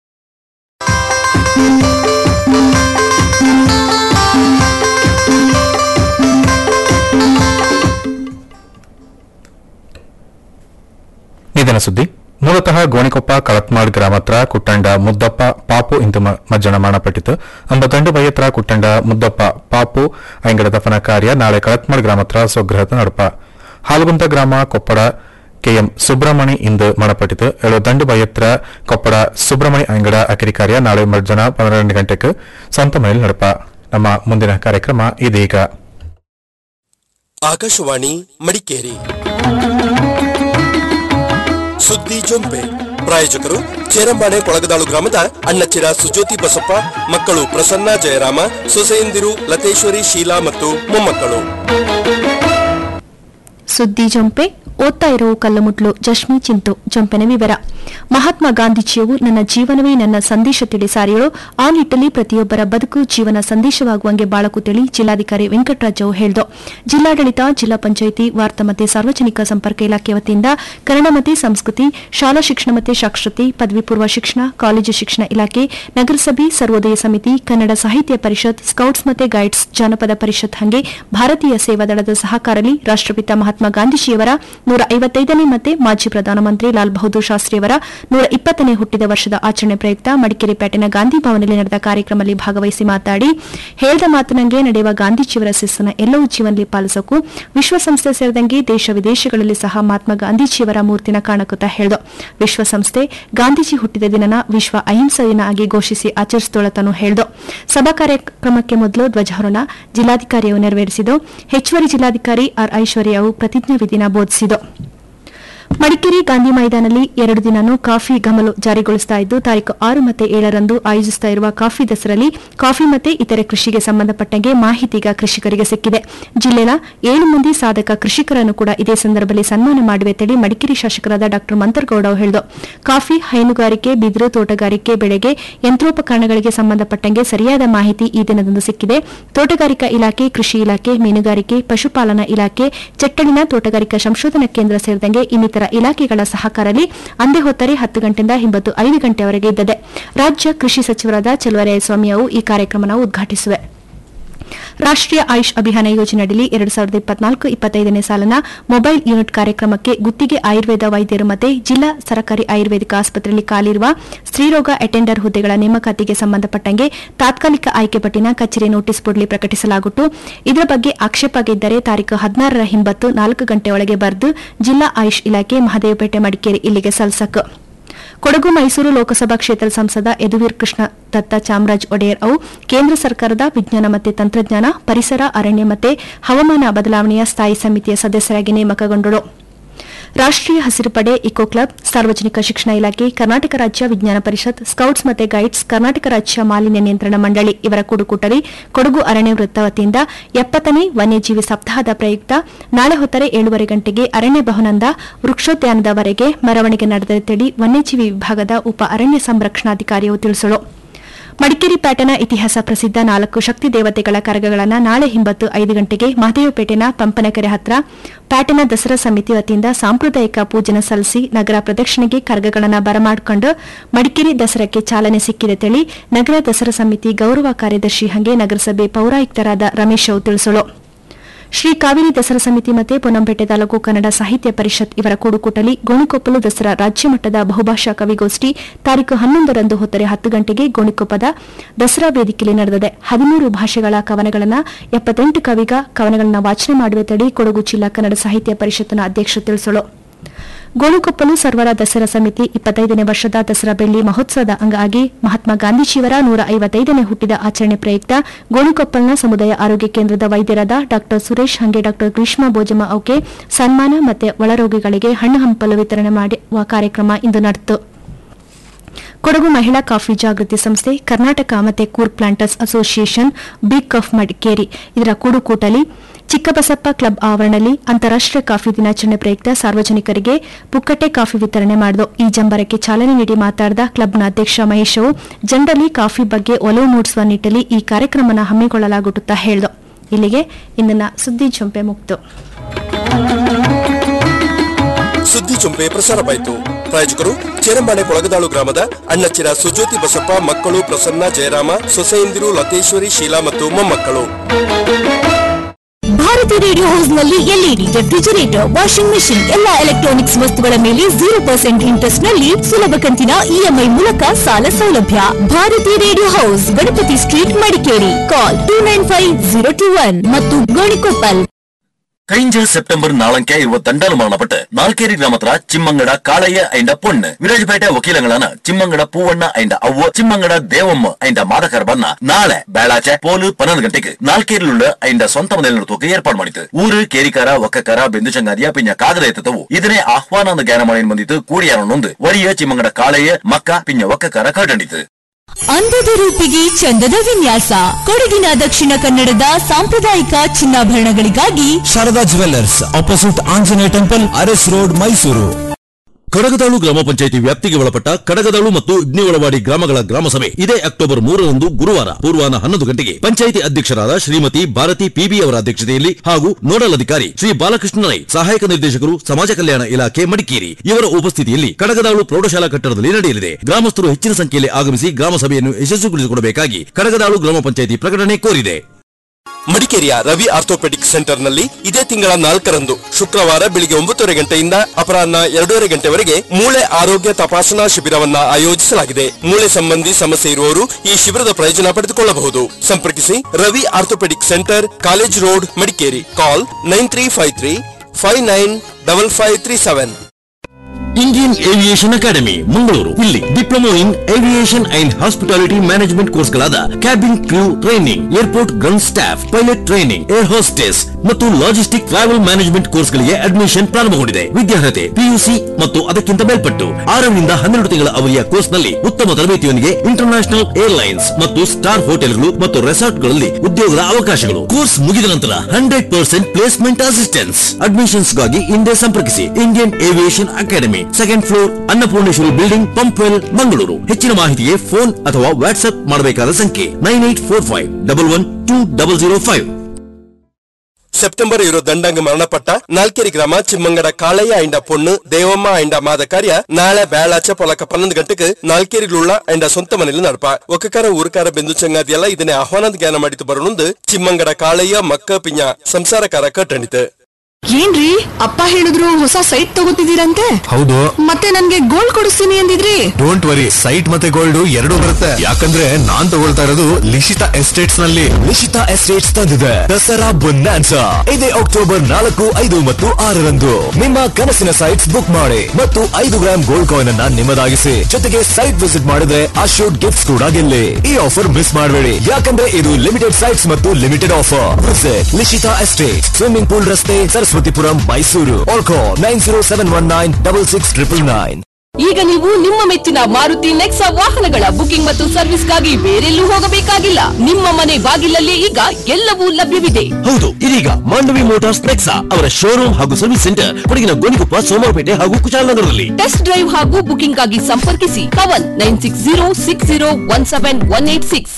ನಿಧನ ಸುದ್ದಿ ಮೂಲತಃ ಗೋಣಿಕೊಪ್ಪ ಕಳತ್ಮಾಡ್ ಗ್ರಾಮ ಹತ್ರ ಕುಟ್ಟಂಡ ಮುದ್ದಪ್ಪ ಪಾಪು ಇಂದು ಮ- ಮಜ್ಜನ ಮರಣಪಟ್ಟಿತು ಅಂಬ ದಂಡು ಬೈಯತ್ರ ಕುಟ್ಟಂಡ ಮುದ್ದಪ್ಪ ಪಾಪು ಐಂಗಡ ದಫನ ಕಾರ್ಯ ನಾಳೆ ಕಳತ್ಮಾಡ್ ಗ್ರಾಮ ಹತ್ರ ಸ್ವಗೃಹದ ನಡಪ ಹಾಲಗುಂತ ಗ್ರಾಮ ಕೊಪ್ಪಡ ಕೆಎಂ ಸುಬ್ರಹ್ಮಣಿ ಇಂದು ಮರಣಪಟ್ಟಿತು ಏಳು ದಂಡು ಬೈಯತ್ರ ಕೊಪ್ಪಡ ಸುಬ್ರಹ್ಮಣಿ ಐಂಗಡ ಅಕಿರಿ ಕಾರ್ಯ ನಾಳೆ ಮಧ್ಯಾಹ್ನ ಪನ್ನೆರಡು ಗಂಟೆಗೆ ಸ್ವಂತ ಮನೆಯಲ್ಲಿ ನಡಪ ನಮ್ಮ ಮುಂದಿನ ಕಾರ್ಯಕ್ರಮ ಇದೀಗ ಆಕಾಶವಾಣಿ ಮಡಿಕೇರಿ ಸುದ್ದಿ ಜೊಂಪೆ ಪ್ರಾಯೋಜಕರು ಚೇರಂಬಾಣೆ ಕೊಳಗದಾಳು ಗ್ರಾಮದ ಅಣ್ಣಚ್ಚಿರ ಸುಜ್ಯೋತಿ ಬಸಪ್ಪ ಮಕ್ಕಳು ಪ್ರಸನ್ನ ಜಯರಾಮ ಸೊಸೆಯಂದಿರು ಲತೇಶ್ವರಿ ಶೀಲಾ ಮತ್ತು ಮೊಮ್ಮಕ್ಕಳು ಸುದ್ದಿ ಜಂಪೆ ಓದ್ತಾ ಇರೋ ಕಲ್ಲುಮುಟ್ಲು ಜಶ್ಮಿ ಚಿಂತು ಜಂಪೆನ ವಿವರ ಮಹಾತ್ಮ ಗಾಂಧೀಜಿಯವು ನನ್ನ ಜೀವನವೇ ನನ್ನ ಸಂದೇಶ ತಿಳಿ ಸಾರಿಯಳು ಆ ನಿಟ್ಟಲ್ಲಿ ಪ್ರತಿಯೊಬ್ಬರ ಬದುಕು ಜೀವನ ಸಂದೇಶವಾಗುವಂಗೆ ಬಾಳಕು ತಿಳಿ ಜಿಲ್ಲಾಧಿಕಾರಿ ವೆಂಕಟರಾಜು ಹೇಳಿದು ಜಿಲ್ಲಾಡಳಿತ ಜಿಲ್ಲಾ ಪಂಚಾಯಿತಿ ವಾರ್ತಾ ಮತ್ತು ಸಾರ್ವಜನಿಕ ಸಂಪರ್ಕ ಇಲಾಖೆ ವತಿಯಿಂದ ಕನ್ನಡ ಮತ್ತು ಸಂಸ್ಕೃತಿ ಶಾಲಾ ಶಿಕ್ಷಣ ಮತ್ತು ಸಾಕ್ಷರತೆ ಪದವಿ ಪೂರ್ವ ಶಿಕ್ಷಣ ಕಾಲೇಜು ಶಿಕ್ಷಣ ಇಲಾಖೆ ನಗರಸಭೆ ಸರ್ವೋದಯ ಸಮಿತಿ ಕನ್ನಡ ಸಾಹಿತ್ಯ ಪರಿಷತ್ ಸ್ಕೌಟ್ಸ್ ಮತ್ತು ಗೈಡ್ಸ್ ಜಾನಪದ ಪರಿಷತ್ ಹಂಗೆ ಭಾರತೀಯ ಸೇವಾ ದಳದ ಸಹಕಾರದಲ್ಲಿ ರಾಷ್ಟ್ರಪಿತ ಮಹಾತ್ಮ ಗಾಂಧೀಜಿಯವರ ನೂರ ಐವತ್ತೈದನೇ ಮತ್ತೆ ಮಾಜಿ ಪ್ರಧಾನಮಂತ್ರಿ ಲಾಲ್ ಬಹದ್ದೂರ್ ಶಾಸ್ತ್ರಿಯವರ ನೂರ ಇಪ್ಪತ್ತನೇ ಹುಟ್ಟಿದ ವರ್ಷದ ಆಚರಣೆ ಪ್ರಯುಕ್ತ ಮಡಿಕೇರಿ ಪೇಟೆನ ಗಾಂಧಿ ಭವನದಲ್ಲಿ ನಡೆದ ಕಾರ್ಯಕ್ರಮದಲ್ಲಿ ಭಾಗವಹಿಸಿ ಮಾತನಾಡಿ ಹೇಳಿದ ಮಾತಿನಂಗೆ ನಡೆಯುವ ಗಾಂಧೀಜಿಯವರ ಶಿಸ್ತನ ಎಲ್ಲವೂ ಜೀವನದಲ್ಲಿ ಪಾಲಿಸೋಕು ವಿಶ್ವಸಂಸ್ಥೆ ಸೇರಿದಂಗೆ ದೇಶ ವಿದೇಶಗಳಲ್ಲಿ ಸಹ ಮಹಾತ್ಮ ಗಾಂಧೀಜಿಯವರ ಮೂರ್ತಿನ ಕಾಣಕುತ್ತಾ ಹೇಳಿದು ವಿಶ್ವಸಂಸ್ಥೆ ಗಾಂಧೀಜಿ ಹುಟ್ಟಿದ ದಿನನ ವಿಶ್ವ ಅಹಿಂಸಾ ದಿನ ಆಗಿ ಘೋಷಿಸಿ ಆಚರಿಸಿದೊಳತನು ಹೇಳಿದು ಸಭಾ ಕಾರ್ಯಕ್ರಮಕ್ಕೆ ಮೊದಲು ಧ್ವಜಾರೋಹಣ ಜಿಲ್ಲಾಧಿಕಾರಿಯು ನೆರವೇರಿಸಿದ್ದು ಹೆಚ್ಚುವರಿ ಜಿಲ್ಲಾಧಿಕಾರಿ ಆರ್ ಐಶ್ವರ್ಯವು ಪ್ರತಿಜ್ಞಾ ವಿಧಿನ ಬೋಧಿಸಿತು ಮಡಿಕೇರಿ ಗಾಂಧಿ ಮೈದಾನಲ್ಲಿ ಎರಡು ದಿನನೂ ಕಾಫಿ ಗಮಲು ಜಾರಿಗೊಳಿಸ್ತಾ ಇದ್ದು ತಾರೀಕು ಆರು ಮತ್ತು ಏಳರಂದು ಆಯೋಜಿಸ್ತಾ ಇರುವ ಕಾಫಿ ದಸರಲ್ಲಿ ಕಾಫಿ ಮತ್ತು ಇತರೆ ಕೃಷಿಗೆ ಸಂಬಂಧಪಟ್ಟಂಗೆ ಮಾಹಿತಿ ಈಗ ಕೃಷಿಕರಿಗೆ ಸಿಕ್ಕಿದೆ ಜಿಲ್ಲೆಯ ಏಳು ಮಂದಿ ಸಾಧಕ ಕೃಷಿಕರನ್ನು ಕೂಡ ಇದೇ ಸಂದರ್ಭದಲ್ಲಿ ಸನ್ಮಾನ ಮಾಡುವೆ ತಳಿ ಮಡಿಕೇರಿ ಶಾಸಕರಾದ ಡಾ ಮಂತರ್ಗೌಡ ಅವರು ಹೇಳಿದರು ಕಾಫಿ ಹೈನುಗಾರಿಕೆ ಬಿದಿರು ತೋಟಗಾರಿಕೆ ಬೆಳೆಗೆ ಯಂತ್ರೋಪಕರಣಗಳಿಗೆ ಸಂಬಂಧಪಟ್ಟಂಗೆ ಸರಿಯಾದ ಮಾಹಿತಿ ಈ ದಿನದಂದು ಸಿಕ್ಕಿದೆ ತೋಟಗಾರಿಕಾ ಇಲಾಖೆ ಕೃಷಿ ಇಲಾಖೆ ಮೀನುಗಾರಿಕೆ ಪಶುಪಾಲನಾ ಇಲಾಖೆ ಚೆಟ್ಟಣಿನ ತೋಟಗಾರಿಕಾ ಸಂಶೋಧನಾ ಕೇಂದ್ರ ಸೇರಿದಂತೆ ಇನ್ನಿತರ ಇಲಾಖೆಗಳ ಸಹಕಾರದಲ್ಲಿ ಅಂದೇ ಹೊತ್ತರೆ ಹತ್ತು ಗಂಟೆಯಿಂದ ಹಿಂಬತ್ತು ಐದು ಗಂಟೆವರೆಗೆ ಇದ್ದದೆ ರಾಜ್ಯ ಕೃಷಿ ಸಚಿವರಾದ ಸ್ವಾಮಿ ಅವರು ಈ ಕಾರ್ಯಕ್ರಮವನ್ನು ಉದ್ಘಾಟಿಸುವೆ ರಾಷ್ಟ್ರೀಯ ಆಯುಷ್ ಅಭಿಯಾನ ಯೋಜನೆಯಡಿಯಲ್ಲಿ ಎರಡು ಸಾವಿರದ ಇಪ್ಪತ್ನಾಲ್ಕು ಇಪ್ಪತ್ತೈದನೇ ಸಾಲಿನ ಮೊಬೈಲ್ ಯೂನಿಟ್ ಕಾರ್ಯಕ್ರಮಕ್ಕೆ ಗುತ್ತಿಗೆ ಆಯುರ್ವೇದ ವೈದ್ಯರು ಮತ್ತು ಜಿಲ್ಲಾ ಸರ್ಕಾರಿ ಆಯುರ್ವೇದಿಕ ಆಸ್ಪತ್ರೆಯಲ್ಲಿ ಖಾಲಿರುವ ಸ್ತ್ರೀರೋಗ ಅಟೆಂಡರ್ ಹುದ್ದೆಗಳ ನೇಮಕಾತಿಗೆ ಸಂಬಂಧಪಟ್ಟಂಗೆ ತಾತ್ಕಾಲಿಕ ಆಯ್ಕೆ ಪಟ್ಟಿನ ಕಚೇರಿ ನೋಟಿಸ್ ಬೋರ್ಡ್ಲಿ ಪ್ರಕಟಿಸಲಾಗಿತ್ತು ಇದರ ಬಗ್ಗೆ ಆಕ್ಷೇಪಗಿದ್ದರೆ ತಾರೀಕು ಹದಿನಾರರ ಹಿಂಬತ್ತು ನಾಲ್ಕು ಗಂಟೆ ಒಳಗೆ ಬರೆದು ಜಿಲ್ಲಾ ಆಯುಷ್ ಇಲಾಖೆ ಮಹದೇವಪೇಟೆ ಮಡಿಕೇರಿ ಇಲ್ಲಿಗೆ ಸಲ್ಲಿಸಕು ಕೊಡಗು ಮೈಸೂರು ಲೋಕಸಭಾ ಕ್ಷೇತ್ರ ಸಂಸದ ಯದುವೀರ್ ಕೃಷ್ಣ ದತ್ತ ಚಾಮರಾಜ್ ಒಡೆಯರ್ ಅವು ಕೇಂದ್ರ ಸರ್ಕಾರದ ವಿಜ್ಞಾನ ಮತ್ತು ತಂತ್ರಜ್ಞಾನ ಪರಿಸರ ಅರಣ್ಯ ಮತ್ತು ಹವಾಮಾನ ಬದಲಾವಣೆಯ ಸ್ಥಾಯಿ ಸಮಿತಿಯ ಸದಸ್ಯರಾಗಿ ನೇಮಕಗೊಂಡರು ರಾಷ್ಟ್ರೀಯ ಹಸಿರು ಪಡೆ ಇಕೋ ಕ್ಲಬ್ ಸಾರ್ವಜನಿಕ ಶಿಕ್ಷಣ ಇಲಾಖೆ ಕರ್ನಾಟಕ ರಾಜ್ಯ ವಿಜ್ಞಾನ ಪರಿಷತ್ ಸ್ಕೌಟ್ಸ್ ಮತ್ತು ಗೈಡ್ಸ್ ಕರ್ನಾಟಕ ರಾಜ್ಯ ಮಾಲಿನ್ಯ ನಿಯಂತ್ರಣ ಮಂಡಳಿ ಇವರ ಕೂಡುಕೂಟಲಿ ಕೊಡಗು ಅರಣ್ಯ ವೃತ್ತ ವತಿಯಿಂದ ಎಪ್ಪತ್ತನೇ ವನ್ಯಜೀವಿ ಸಪ್ತಾಹದ ಪ್ರಯುಕ್ತ ನಾಳೆ ಹೊತ್ತರೆ ಏಳುವರೆ ಗಂಟೆಗೆ ಅರಣ್ಯ ಭವನದಿಂದ ವೃಕ್ಷೋದ್ಯಾನದವರೆಗೆ ಮೆರವಣಿಗೆ ನಡೆದಿದ್ದೇಳಿ ವನ್ಯಜೀವಿ ವಿಭಾಗದ ಉಪ ಅರಣ್ಯ ಸಂರಕ್ಷಣಾಧಿಕಾರಿಯು ತಿಳಿಸಲು ಮಡಿಕೇರಿ ಪ್ಯಾಟನ ಇತಿಹಾಸ ಪ್ರಸಿದ್ಧ ನಾಲ್ಕು ಶಕ್ತಿ ದೇವತೆಗಳ ಕರಗಗಳನ್ನು ನಾಳೆ ಹಿಂಬತ್ತು ಐದು ಗಂಟೆಗೆ ಮಹದೇವಪೇಟೆನ ಪಂಪನಕೆರೆ ಹತ್ರ ಪ್ಯಾಟನ ದಸರಾ ಸಮಿತಿ ವತಿಯಿಂದ ಸಾಂಪ್ರದಾಯಿಕ ಪೂಜನ ಸಲ್ಲಿಸಿ ನಗರ ಪ್ರದಕ್ಷಿಣೆಗೆ ಕರಗಗಳನ್ನು ಬರಮಾಡಿಕೊಂಡು ಮಡಿಕೇರಿ ದಸರಾಕ್ಕೆ ಚಾಲನೆ ಸಿಕ್ಕಿದೆ ತಿಳಿ ನಗರ ದಸರಾ ಸಮಿತಿ ಗೌರವ ಕಾರ್ಯದರ್ಶಿ ಹಂಗೆ ನಗರಸಭೆ ಪೌರಾಯುಕ್ತರಾದ ರಮೇಶ್ ಅವು ತಿಳಿಸಲು ಶ್ರೀ ಕಾವೇರಿ ದಸರಾ ಸಮಿತಿ ಮತ್ತು ಪೊನ್ನಂಪೇಟೆ ತಾಲೂಕು ಕನ್ನಡ ಸಾಹಿತ್ಯ ಪರಿಷತ್ ಇವರ ಕೂಡುಕೂಟಲಿ ಗೋಣಿಕೊಪ್ಪಲು ದಸರಾ ರಾಜ್ಯ ಮಟ್ಟದ ಬಹುಭಾಷಾ ಕವಿಗೋಷ್ಠಿ ತಾರೀಕು ಹನ್ನೊಂದರಂದು ಹೊತ್ತರೆ ಹತ್ತು ಗಂಟೆಗೆ ಗೋಣಿಕೊಪ್ಪದ ದಸರಾ ವೇದಿಕೆಯಲ್ಲಿ ನಡೆದಿದೆ ಹದಿಮೂರು ಭಾಷೆಗಳ ಕವನಗಳನ್ನು ಎಪ್ಪತ್ತೆಂಟು ಕವಿಗ ಕವನಗಳನ್ನು ವಾಚನ ಮಾಡುವ ತಡಿ ಕೊಡಗು ಜಿಲ್ಲಾ ಕನ್ನಡ ಸಾಹಿತ್ಯ ಪರಿಷತ್ನ ಅಧ್ಯಕ್ಷ ತಿಳಿಸಲು ಗೋಣಿಕೊಪ್ಪಲು ಸರ್ವರ ದಸರಾ ಸಮಿತಿ ಇಪ್ಪತ್ತೈದನೇ ವರ್ಷದ ದಸರಾ ಬೆಳ್ಳಿ ಮಹೋತ್ಸವದ ಅಂಗವಾಗಿ ಮಹಾತ್ಮ ಗಾಂಧೀಜಿಯವರ ನೂರ ಐವತ್ತೈದನೇ ಹುಟ್ಟಿದ ಆಚರಣೆ ಪ್ರಯುಕ್ತ ಗೋಣಿಕೊಪ್ಪಲ್ನ ಸಮುದಾಯ ಆರೋಗ್ಯ ಕೇಂದ್ರದ ವೈದ್ಯರಾದ ಡಾ ಸುರೇಶ್ ಹಂಗೆ ಡಾ ಗ್ರೀಷ್ಮಾ ಭೋಜಮ್ಮ ಅವಕ್ಕೆ ಸನ್ಮಾನ ಮತ್ತು ಒಳರೋಗಿಗಳಿಗೆ ಹಣ್ಣು ಹಂಪಲು ವಿತರಣೆ ಮಾಡುವ ಕಾರ್ಯಕ್ರಮ ಇಂದು ನಡೆಯಿತು ಕೊಡಗು ಮಹಿಳಾ ಕಾಫಿ ಜಾಗೃತಿ ಸಂಸ್ಥೆ ಕರ್ನಾಟಕ ಮತ್ತು ಕೂರ್ಗ್ ಪ್ಲಾಂಟರ್ಸ್ ಅಸೋಸಿಯೇಷನ್ ಬಿಗ್ ಆಫ್ ಮಡಿಕೇರಿ ಇದರ ಕೂಡುಕೂಟಲಿ ಚಿಕ್ಕಬಸಪ್ಪ ಕ್ಲಬ್ ಆವರಣದಲ್ಲಿ ಅಂತಾರಾಷ್ಟೀಯ ಕಾಫಿ ದಿನಾಚರಣೆ ಪ್ರಯುಕ್ತ ಸಾರ್ವಜನಿಕರಿಗೆ ಪುಕ್ಕಟೆ ಕಾಫಿ ವಿತರಣೆ ಮಾಡಿದು ಈ ಜಂಬರಕ್ಕೆ ಚಾಲನೆ ನೀಡಿ ಮಾತನಾಡಿದ ಕ್ಲಬ್ನ ಅಧ್ಯಕ್ಷ ಮಹೇಶ್ ಅವು ಜನರಲ್ಲಿ ಕಾಫಿ ಬಗ್ಗೆ ಒಲವು ಮೂಡಿಸುವ ನಿಟ್ಟಲ್ಲಿ ಈ ಕಾರ್ಯಕ್ರಮನ ಹಮ್ಮಿಕೊಳ್ಳಲಾಗುತ್ತಾ ಹೇಳಿದು ಇಲ್ಲಿಗೆ ಇಂದಿನ ಸುದ್ದಿ ಚೊಂಪೆ ಮುಕ್ತು ಸುದ್ದಿ ಚುಂಪೆ ಪ್ರಸಾರವಾಯಿತು ಪ್ರಾಯೋಜಕರು ಚೇರಂಬಾಣೆ ಕೊಳಗದಾಳು ಗ್ರಾಮದ ಅಣ್ಣಚ್ಚಿರ ಸುಜ್ಯೋತಿ ಬಸಪ್ಪ ಮಕ್ಕಳು ಪ್ರಸನ್ನ ಜಯರಾಮ ಸೊಸೆಯಂದಿರು ಲತೇಶ್ವರಿ ಶೀಲಾ ಮತ್ತು ಮೊಮ್ಮಕ್ಕಳು ಭಾರತಿ ರೇಡಿಯೋ ಹೌಸ್ ನಲ್ಲಿ ಎಲ್ಇಡಿ ರೆಫ್ರಿಜರೇಟರ್ ವಾಷಿಂಗ್ ಮೆಷಿನ್ ಎಲ್ಲಾ ಎಲೆಕ್ಟ್ರಾನಿಕ್ಸ್ ವಸ್ತುಗಳ ಮೇಲೆ ಜೀರೋ ಪರ್ಸೆಂಟ್ ಇಂಟ್ರೆಸ್ಟ್ ನಲ್ಲಿ ಸುಲಭ ಕಂತಿನ ಇಎಂಐ ಮೂಲಕ ಸಾಲ ಸೌಲಭ್ಯ Bharati radio house Ganapati street Madikeri call two nine five zero two one ಮತ್ತು ಗೋಣಿಕೊಪ್ಪಲ್ കഴിഞ്ഞ സെപ്റ്റംബർ നാളങ്ക ഇരുപത്തിരണ്ടാല് മരണപ്പെട്ട് നാൽക്കേരി ഗ്രാമത്ര ചിമ്മങ്ങട കാളയ്യ അയിന്റെ പൊണ്ണ് വിരാജ്പേಟೆ ವಕೀಲಗಳನ್ನ ಚಿಮ್ಮಂಗಡ ಪೂವಣ್ಣ ಅయింದ ಅವ್ವ ಚಿಮ್ಮಂಗಡ ದೇವಮ್ಮ ಅయింದ ಮಾದಕರ ಬನ್ನ ನಾಳೆ ಬೇಳಾಚೆ ಪೋಲು ಪನ್ನೊಂದು ಗಂಟೆಗೆ ನಾಲ್ಕೇರಿലുള്ള ಅయింದ ಸ್ವಂತ ಮನೆಯಲ್ಲಿ നടത്തുക ಏರ್ಪಾಡು ಮಾಡಿತು ಊರು ಕೇರಿಕಾರ ಒಕ್ಕಕಾರ ಬೆಂದುಚಂಗಾದಿಯ ಪಿಂಜ ಕಾಗದ ಎತ್ತವು ಇದನ್ನೇ ಆಹ್ವಾನ ಜ್ಞಾನ ಮಾಡಿ ಬಂದಿತ್ತು ಕೂಡಿಯಾರನೊಂದು ಒಳಿಯ ಚಿಮ್ಮಂಗಡ ಕಾಳೆಯ ಮಕ್ಕ ಪಿಂಜ ಒಕ್ಕಕಾರ ಕಟಂಡಿತು ಅಂದದ ರೂಪಿಗೆ ಚಂದದ ವಿನ್ಯಾಸ ಕೊಡಗಿನ ದಕ್ಷಿಣ ಕನ್ನಡದ ಸಾಂಪ್ರದಾಯಿಕ ಚಿನ್ನಾಭರಣಗಳಿಗಾಗಿ Sharada jewellers opposite Anjaneya temple Aras road Mysore Kadagadalu ಗ್ರಾಮ ಪಂಚಾಯಿತಿ ವ್ಯಾಪ್ತಿಗೆ ಒಳಪಟ್ಟ ಕಡಗದಾಳು ಮತ್ತು ಇಗ್ನಿವಳವಾಡಿ ಗ್ರಾಮಗಳ ಗ್ರಾಮಸಭೆ ಇದೇ ಅಕ್ಟೋಬರ್ ಮೂರರಂದು ಗುರುವಾರ ಪೂರ್ವಾಹ್ನ ಹನ್ನೊಂದು ಗಂಟೆಗೆ ಪಂಚಾಯಿತಿ ಅಧ್ಯಕ್ಷರಾದ ಶ್ರೀಮತಿ ಭಾರತಿ ಪಿಬಿ ಅವರ ಅಧ್ಯಕ್ಷತೆಯಲ್ಲಿ ಹಾಗೂ ನೋಡಲ್ ಅಧಿಕಾರಿ ಶ್ರೀ ಬಾಲಕೃಷ್ಣ ರೈ ಸಹಾಯಕ ನಿರ್ದೇಶಕರು ಸಮಾಜ ಕಲ್ಯಾಣ ಇಲಾಖೆ ಮಡಿಕೇರಿ ಇವರ ಉಪಸ್ಥಿತಿಯಲ್ಲಿ ಕಡಗದಾಳು ಪ್ರೌಢಶಾಲಾ ಕಟ್ಟಡದಲ್ಲಿ ನಡೆಯಲಿದೆ ಗ್ರಾಮಸ್ಥರು ಹೆಚ್ಚಿನ ಸಂಖ್ಯೆಯಲ್ಲಿ ಆಗಮಿಸಿ ಗ್ರಾಮ ಸಭೆಯನ್ನು ಯಶಸ್ವಿಗೊಳಿಸಿಕೊಡಬೇಕಾಗಿ ಕಡಗದಾಳು ಗ್ರಾಮ ಪಂಚಾಯಿತಿ ಪ್ರಕಟಣೆ ಕೋರಿದೆ ಮಡಿಕೇರಿಯ ರವಿ ಆರ್ಥೋಪೆಡಿಕ್ ಸೆಂಟರ್ನಲ್ಲಿ ಇದೇ ತಿಂಗಳ ನಾಲ್ಕರಂದು ಶುಕ್ರವಾರ ಬೆಳಿಗ್ಗೆ ಒಂಬತ್ತುವರೆ ಗಂಟೆಯಿಂದ ಅಪರಾಹ್ನ ಎರಡೂವರೆ ಗಂಟೆವರೆಗೆ ಮೂಳೆ ಆರೋಗ್ಯ ತಪಾಸಣಾ ಶಿಬಿರವನ್ನ ಆಯೋಜಿಸಲಾಗಿದೆ ಮೂಳೆ ಸಂಬಂಧಿ ಸಮಸ್ಯೆ ಇರುವವರು ಈ ಶಿಬಿರದ ಪ್ರಯೋಜನ ಪಡೆದುಕೊಳ್ಳಬಹುದು ಸಂಪರ್ಕಿಸಿ Ravi orthopaedic centre college road Madikeri call nine three five three five nine double five three seven Indian aviation academy Mangalore ಇಲ್ಲಿ diploma in aviation and hospitality management ಕೋರ್ಸ್ಗಳಾದ cabin crew training airport ground staff pilot training air hostess ಮತ್ತು logistic travel management ಕೋರ್ಸ್ಗಳಿಗೆ admission ಪ್ರಾರಂಭಗೊಂಡಿದೆ ವಿದ್ಯಾರ್ಹತೆ P U C ಮತ್ತು ಅದಕ್ಕಿಂತ ಮೇಲ್ಪಟ್ಟು ಆರರಿಂದ ಹನ್ನೆರಡು ತಿಂಗಳ ಅವಧಿಯ ಕೋರ್ಸ್ನಲ್ಲಿ ಉತ್ತಮ ತರಬೇತಿಯೊಂದಿಗೆ ಇಂಟರ್ನ್ಯಾಷನಲ್ ಏರ್ಲೈನ್ಸ್ ಮತ್ತು ಸ್ಟಾರ್ ಹೋಟೆಲ್ಗಳು ಮತ್ತು ರೆಸಾರ್ಟ್ಗಳಲ್ಲಿ ಉದ್ಯೋಗದ ಅವಕಾಶಗಳು ಕೋರ್ಸ್ ಮುಗಿದ ನಂತರ ಹಂಡ್ರೆಡ್ ಪರ್ಸೆಂಟ್ ಪ್ಲೇಸ್ಮೆಂಟ್ ಅಸಿಸ್ಟೆನ್ಸ್ ಅಡ್ಮಿಷನ್ಸ್ಗಾಗಿ ಹಿಂದೆ ಸಂಪರ್ಕಿಸಿ Indian aviation academy second floor Annapoorneshwari building Pumpwell Mangalore ಹೆಚ್ಚಿನ ಮಾಹಿತಿಗೆ ಫೋನ್ ಅಥವಾ ವಾಟ್ಸ್ಆಪ್ ಮಾಡಬೇಕಾದ ಸಂಖ್ಯೆ nine eight four five double one two double zero five September ಇರೋ ದಂಡಂಗ ಮರಣಪಟ್ಟ ನಾಲ್ಕೇರಿ ಗ್ರಾಮ ಚಿಮ್ಮಂಗಡ ಕಾಳಯ್ಯ ಐಂಡ ಪೊಣ್ಣು ದೇವಮ್ಮ ಐಂಡ ಮಾದ ಕಾರ್ಯ ನಾಳೆ ಬೇಳಾಚ ಪೊಲಕ ಪನ್ನೊಂದು ಗಂಟೆಗೆ ನಾಲ್ಕೇರಿಗಳುಳ್ಳ ಐಂಡ ಸ್ವಂತ ಮನೇಲಿ ನಡಪ ಒಕ್ಕಕಾರ ಊರುಕಾರ ಬೆಂದು ಚಂಗಾದಿಯಲ್ಲ ಇದನ್ನೇ ಆಹ್ವಾನದ ಜ್ಞಾನ ಮಾಡಿತು ಬರೋಣಂದು ಚಿಮ್ಮಂಗಡ ಕಾಳಯ್ಯ ಮಕ್ಕ ಪಿಂಜ ಸಂಸಾರಕಾರ ಕಟ್ಟಣಿತು ಏನ್ರಿ ಅಪ್ಪ ಹೇಳಿದ್ರು ಹೊಸ ಸೈಟ್ ತಗೋತಿದ್ದೀರಂತೆ ಹೌದು ಮತ್ತೆ ನನ್ಗೆ ಗೋಲ್ಡ್ ಕೊಡಿಸ್ತೀನಿ ಅಂದಿದ್ರಿ ಡೋಂಟ್ ವರಿ ಸೈಟ್ ಮತ್ತೆ ಗೋಲ್ಡ್ ಎರಡೂ ಬರುತ್ತೆ ಯಾಕಂದ್ರೆ ನಾನ್ ತಗೊಳ್ತಾ ಇರೋದು ಲಿಶಿತಾ ಎಸ್ಟೇಟ್ಸ್ ನಲ್ಲಿ ಲಿಶಿತಾ ಎಸ್ಟೇಟ್ಸ್ ತಂದಿದೆ ದಸರಾ ಬೊನ್ನಾನ್ಸಾ ಇದೇ ಅಕ್ಟೋಬರ್ ನಾಲ್ಕು ಐದು ಮತ್ತು ಆರರಂದು ನಿಮ್ಮ ಕನಸಿನ ಸೈಟ್ಸ್ ಬುಕ್ ಮಾಡಿ ಮತ್ತು ಐದು ಗ್ರಾಮ್ ಗೋಲ್ಡ್ ಕಾಯಿನ್ ಅನ್ನ ನಿಮ್ಮದಾಗಿಸಿ ಜೊತೆಗೆ ಸೈಟ್ ವಿಸಿಟ್ ಮಾಡಿದ್ರೆ ಅಶೂಟ್ ಗಿಫ್ಟ್ಸ್ ಕೂಡ ಗೆಲ್ಲಿ ಈ ಆಫರ್ ಮಿಸ್ ಮಾಡಬೇಡಿ ಯಾಕಂದ್ರೆ ಇದು ಲಿಮಿಟೆಡ್ ಸೈಟ್ಸ್ ಮತ್ತು limited offer visit Lishita estate swimming pool ರಸ್ತೆ Saraswathipuram Mysore all call nine zero seven one nine double six triple nine ಈಗ ನೀವು ನಿಮ್ಮ ಮೆಚ್ಚಿನ ಮಾರುತಿ ನೆಕ್ಸಾ ವಾಹನಗಳ ಬುಕಿಂಗ್ ಮತ್ತು ಸರ್ವಿಸ್ಗಾಗಿ ಬೇರೆಲ್ಲೂ ಹೋಗಬೇಕಾಗಿಲ್ಲ ನಿಮ್ಮ ಮನೆ ಬಾಗಿಲಲ್ಲೇ ಈಗ ಎಲ್ಲವೂ ಲಭ್ಯವಿದೆ ಹೌದು ಇದೀಗ ಮಾಂಡವಿ ಮೋಟಾರ್ಸ್ ನೆಕ್ಸಾ ಅವರ ಶೋರೂಮ್ ಹಾಗೂ ಸರ್ವಿಸ್ ಸೆಂಟರ್ ಕೊಡಗಿನ ಗೋಣಿಕೊಪ್ಪ ಸೋಮವಾರಪೇಟೆ ಹಾಗೂ ಕುಶಾಲನಗರದಲ್ಲಿ ಟೆಸ್ಟ್ ಡ್ರೈವ್ ಹಾಗೂ ಬುಕಿಂಗ್ ಆಗಿ ಸಂಪರ್ಕಿಸಿ Kavan nine six zero six zero one seven one eight six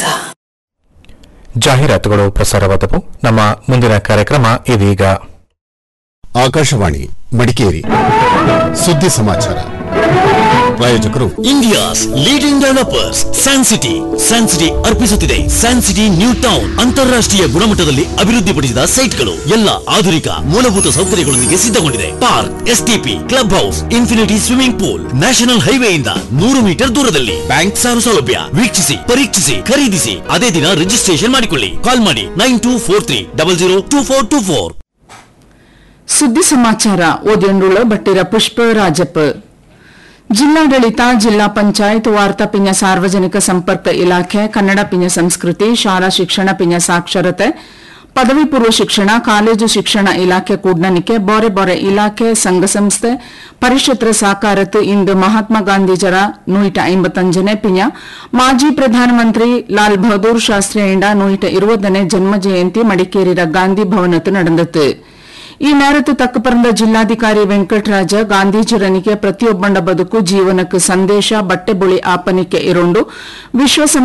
ಜಾಹೀರಾತುಗಳು ಪ್ರಸಾರವಾದವು ನಮ್ಮ ಮುಂದಿನ ಕಾರ್ಯಕ್ರಮ ಇದೀಗ ಆಕಾಶವಾಣಿ ಮಡಿಕೇರಿ ಸುದ್ದಿ ಸಮಾಚಾರ ಪ್ರಾಯೋಜಕರು India's leading developers San City San City ಅರ್ಪಿಸುತ್ತಿದೆ ಸ್ಯಾನ್ ಸಿಟಿ ನ್ಯೂ ಟೌನ್ ಅಂತಾರಾಷ್ಟ್ರೀಯ ಗುಣಮಟ್ಟದಲ್ಲಿ ಅಭಿವೃದ್ಧಿಪಡಿಸಿದ ಸೈಟ್ಗಳು ಎಲ್ಲ ಆಧುನಿಕ ಮೂಲಭೂತ ಸೌಕರ್ಯಗಳೊಂದಿಗೆ ಸಿದ್ಧಗೊಂಡಿದೆ park S T P club house infinity swimming pool national ಹೈವೇಯಿಂದ ನೂರು ಮೀಟರ್ ದೂರದಲ್ಲಿ ಬ್ಯಾಂಕ್ ಸಾಲ ಸೌಲಭ್ಯ ವೀಕ್ಷಿಸಿ ಪರೀಕ್ಷಿಸಿ ಖರೀದಿಸಿ ಅದೇ ದಿನ ರಿಜಿಸ್ಟ್ರೇಷನ್ ಮಾಡಿಕೊಳ್ಳಿ ಕಾಲ್ ಮಾಡಿ nine two four three double zero two four two four ಸುದ್ದಿ ಸಮಾಚಾರ ಓದಿಯಂಡುಳ ಬಟ್ಟಿರ ಪುಷ್ಪ ರಾಜಪ್ಪ ಜಿಲ್ಲಾಡಳಿತ ಜಿಲ್ಲಾ ಪಂಚಾಯತ್ ವಾರ್ತಾ ಪಿಂಜ ಸಾರ್ವಜನಿಕ ಸಂಪರ್ಕ ಇಲಾಖೆ ಕನ್ನಡ ಪಿಂಜ ಸಂಸ್ಕೃತಿ ಶಾಲಾ ಶಿಕ್ಷಣ ಪಿಂಜ ಸಾಕ್ಷರತೆ ಪದವಿ ಪೂರ್ವ ಶಿಕ್ಷಣ ಕಾಲೇಜು ಶಿಕ್ಷಣ ಇಲಾಖೆ ಕೂಡ್ನನಿಕೆ ಬೋರೆ ಬೋರೆ ಇಲಾಖೆ ಸಂಘ ಸಂಸ್ಥೆ ಪರಿಷತ್ರ ಸಾಕಾರತ್ ಇಂದು ಮಹಾತ್ಮ ಗಾಂಧೀಜರ ನೂಯಿಟ ಐಂಬತ್ತಂಜನೇ ಪಿಂಜ ಮಾಜಿ ಪ್ರಧಾನಮಂತ್ರಿ ಲಾಲ್ ಬಹದ್ದೂರ್ ಶಾಸ್ತ್ರಿ ಇಂಡ ನೂಯಿಟ ಇರುವದನೇ ಜನ್ಮ ಜಯಂತಿ ಮಡಿಕೇರಿರ ಗಾಂಧಿ ಭವನತ್ತು ನಡೆದತ್ತು ಈ ಮೇರತ್ತು ತಕ್ಕ ಪರಂದ ಜಿಲ್ಲಾಧಿಕಾರಿ ವೆಂಕಟರಾಜ ಗಾಂಧೀಜಿರನಿಗೆ ಪ್ರತಿಯೊಬ್ಬಂಡ ಬದುಕು ಜೀವನಕ್ಕೆ ಸಂದೇಶ ಬಟ್ಟೆ ಬುಳಿ ಆಪನಿಕೆ ಇರುಂಡು ವಿಶ್ವ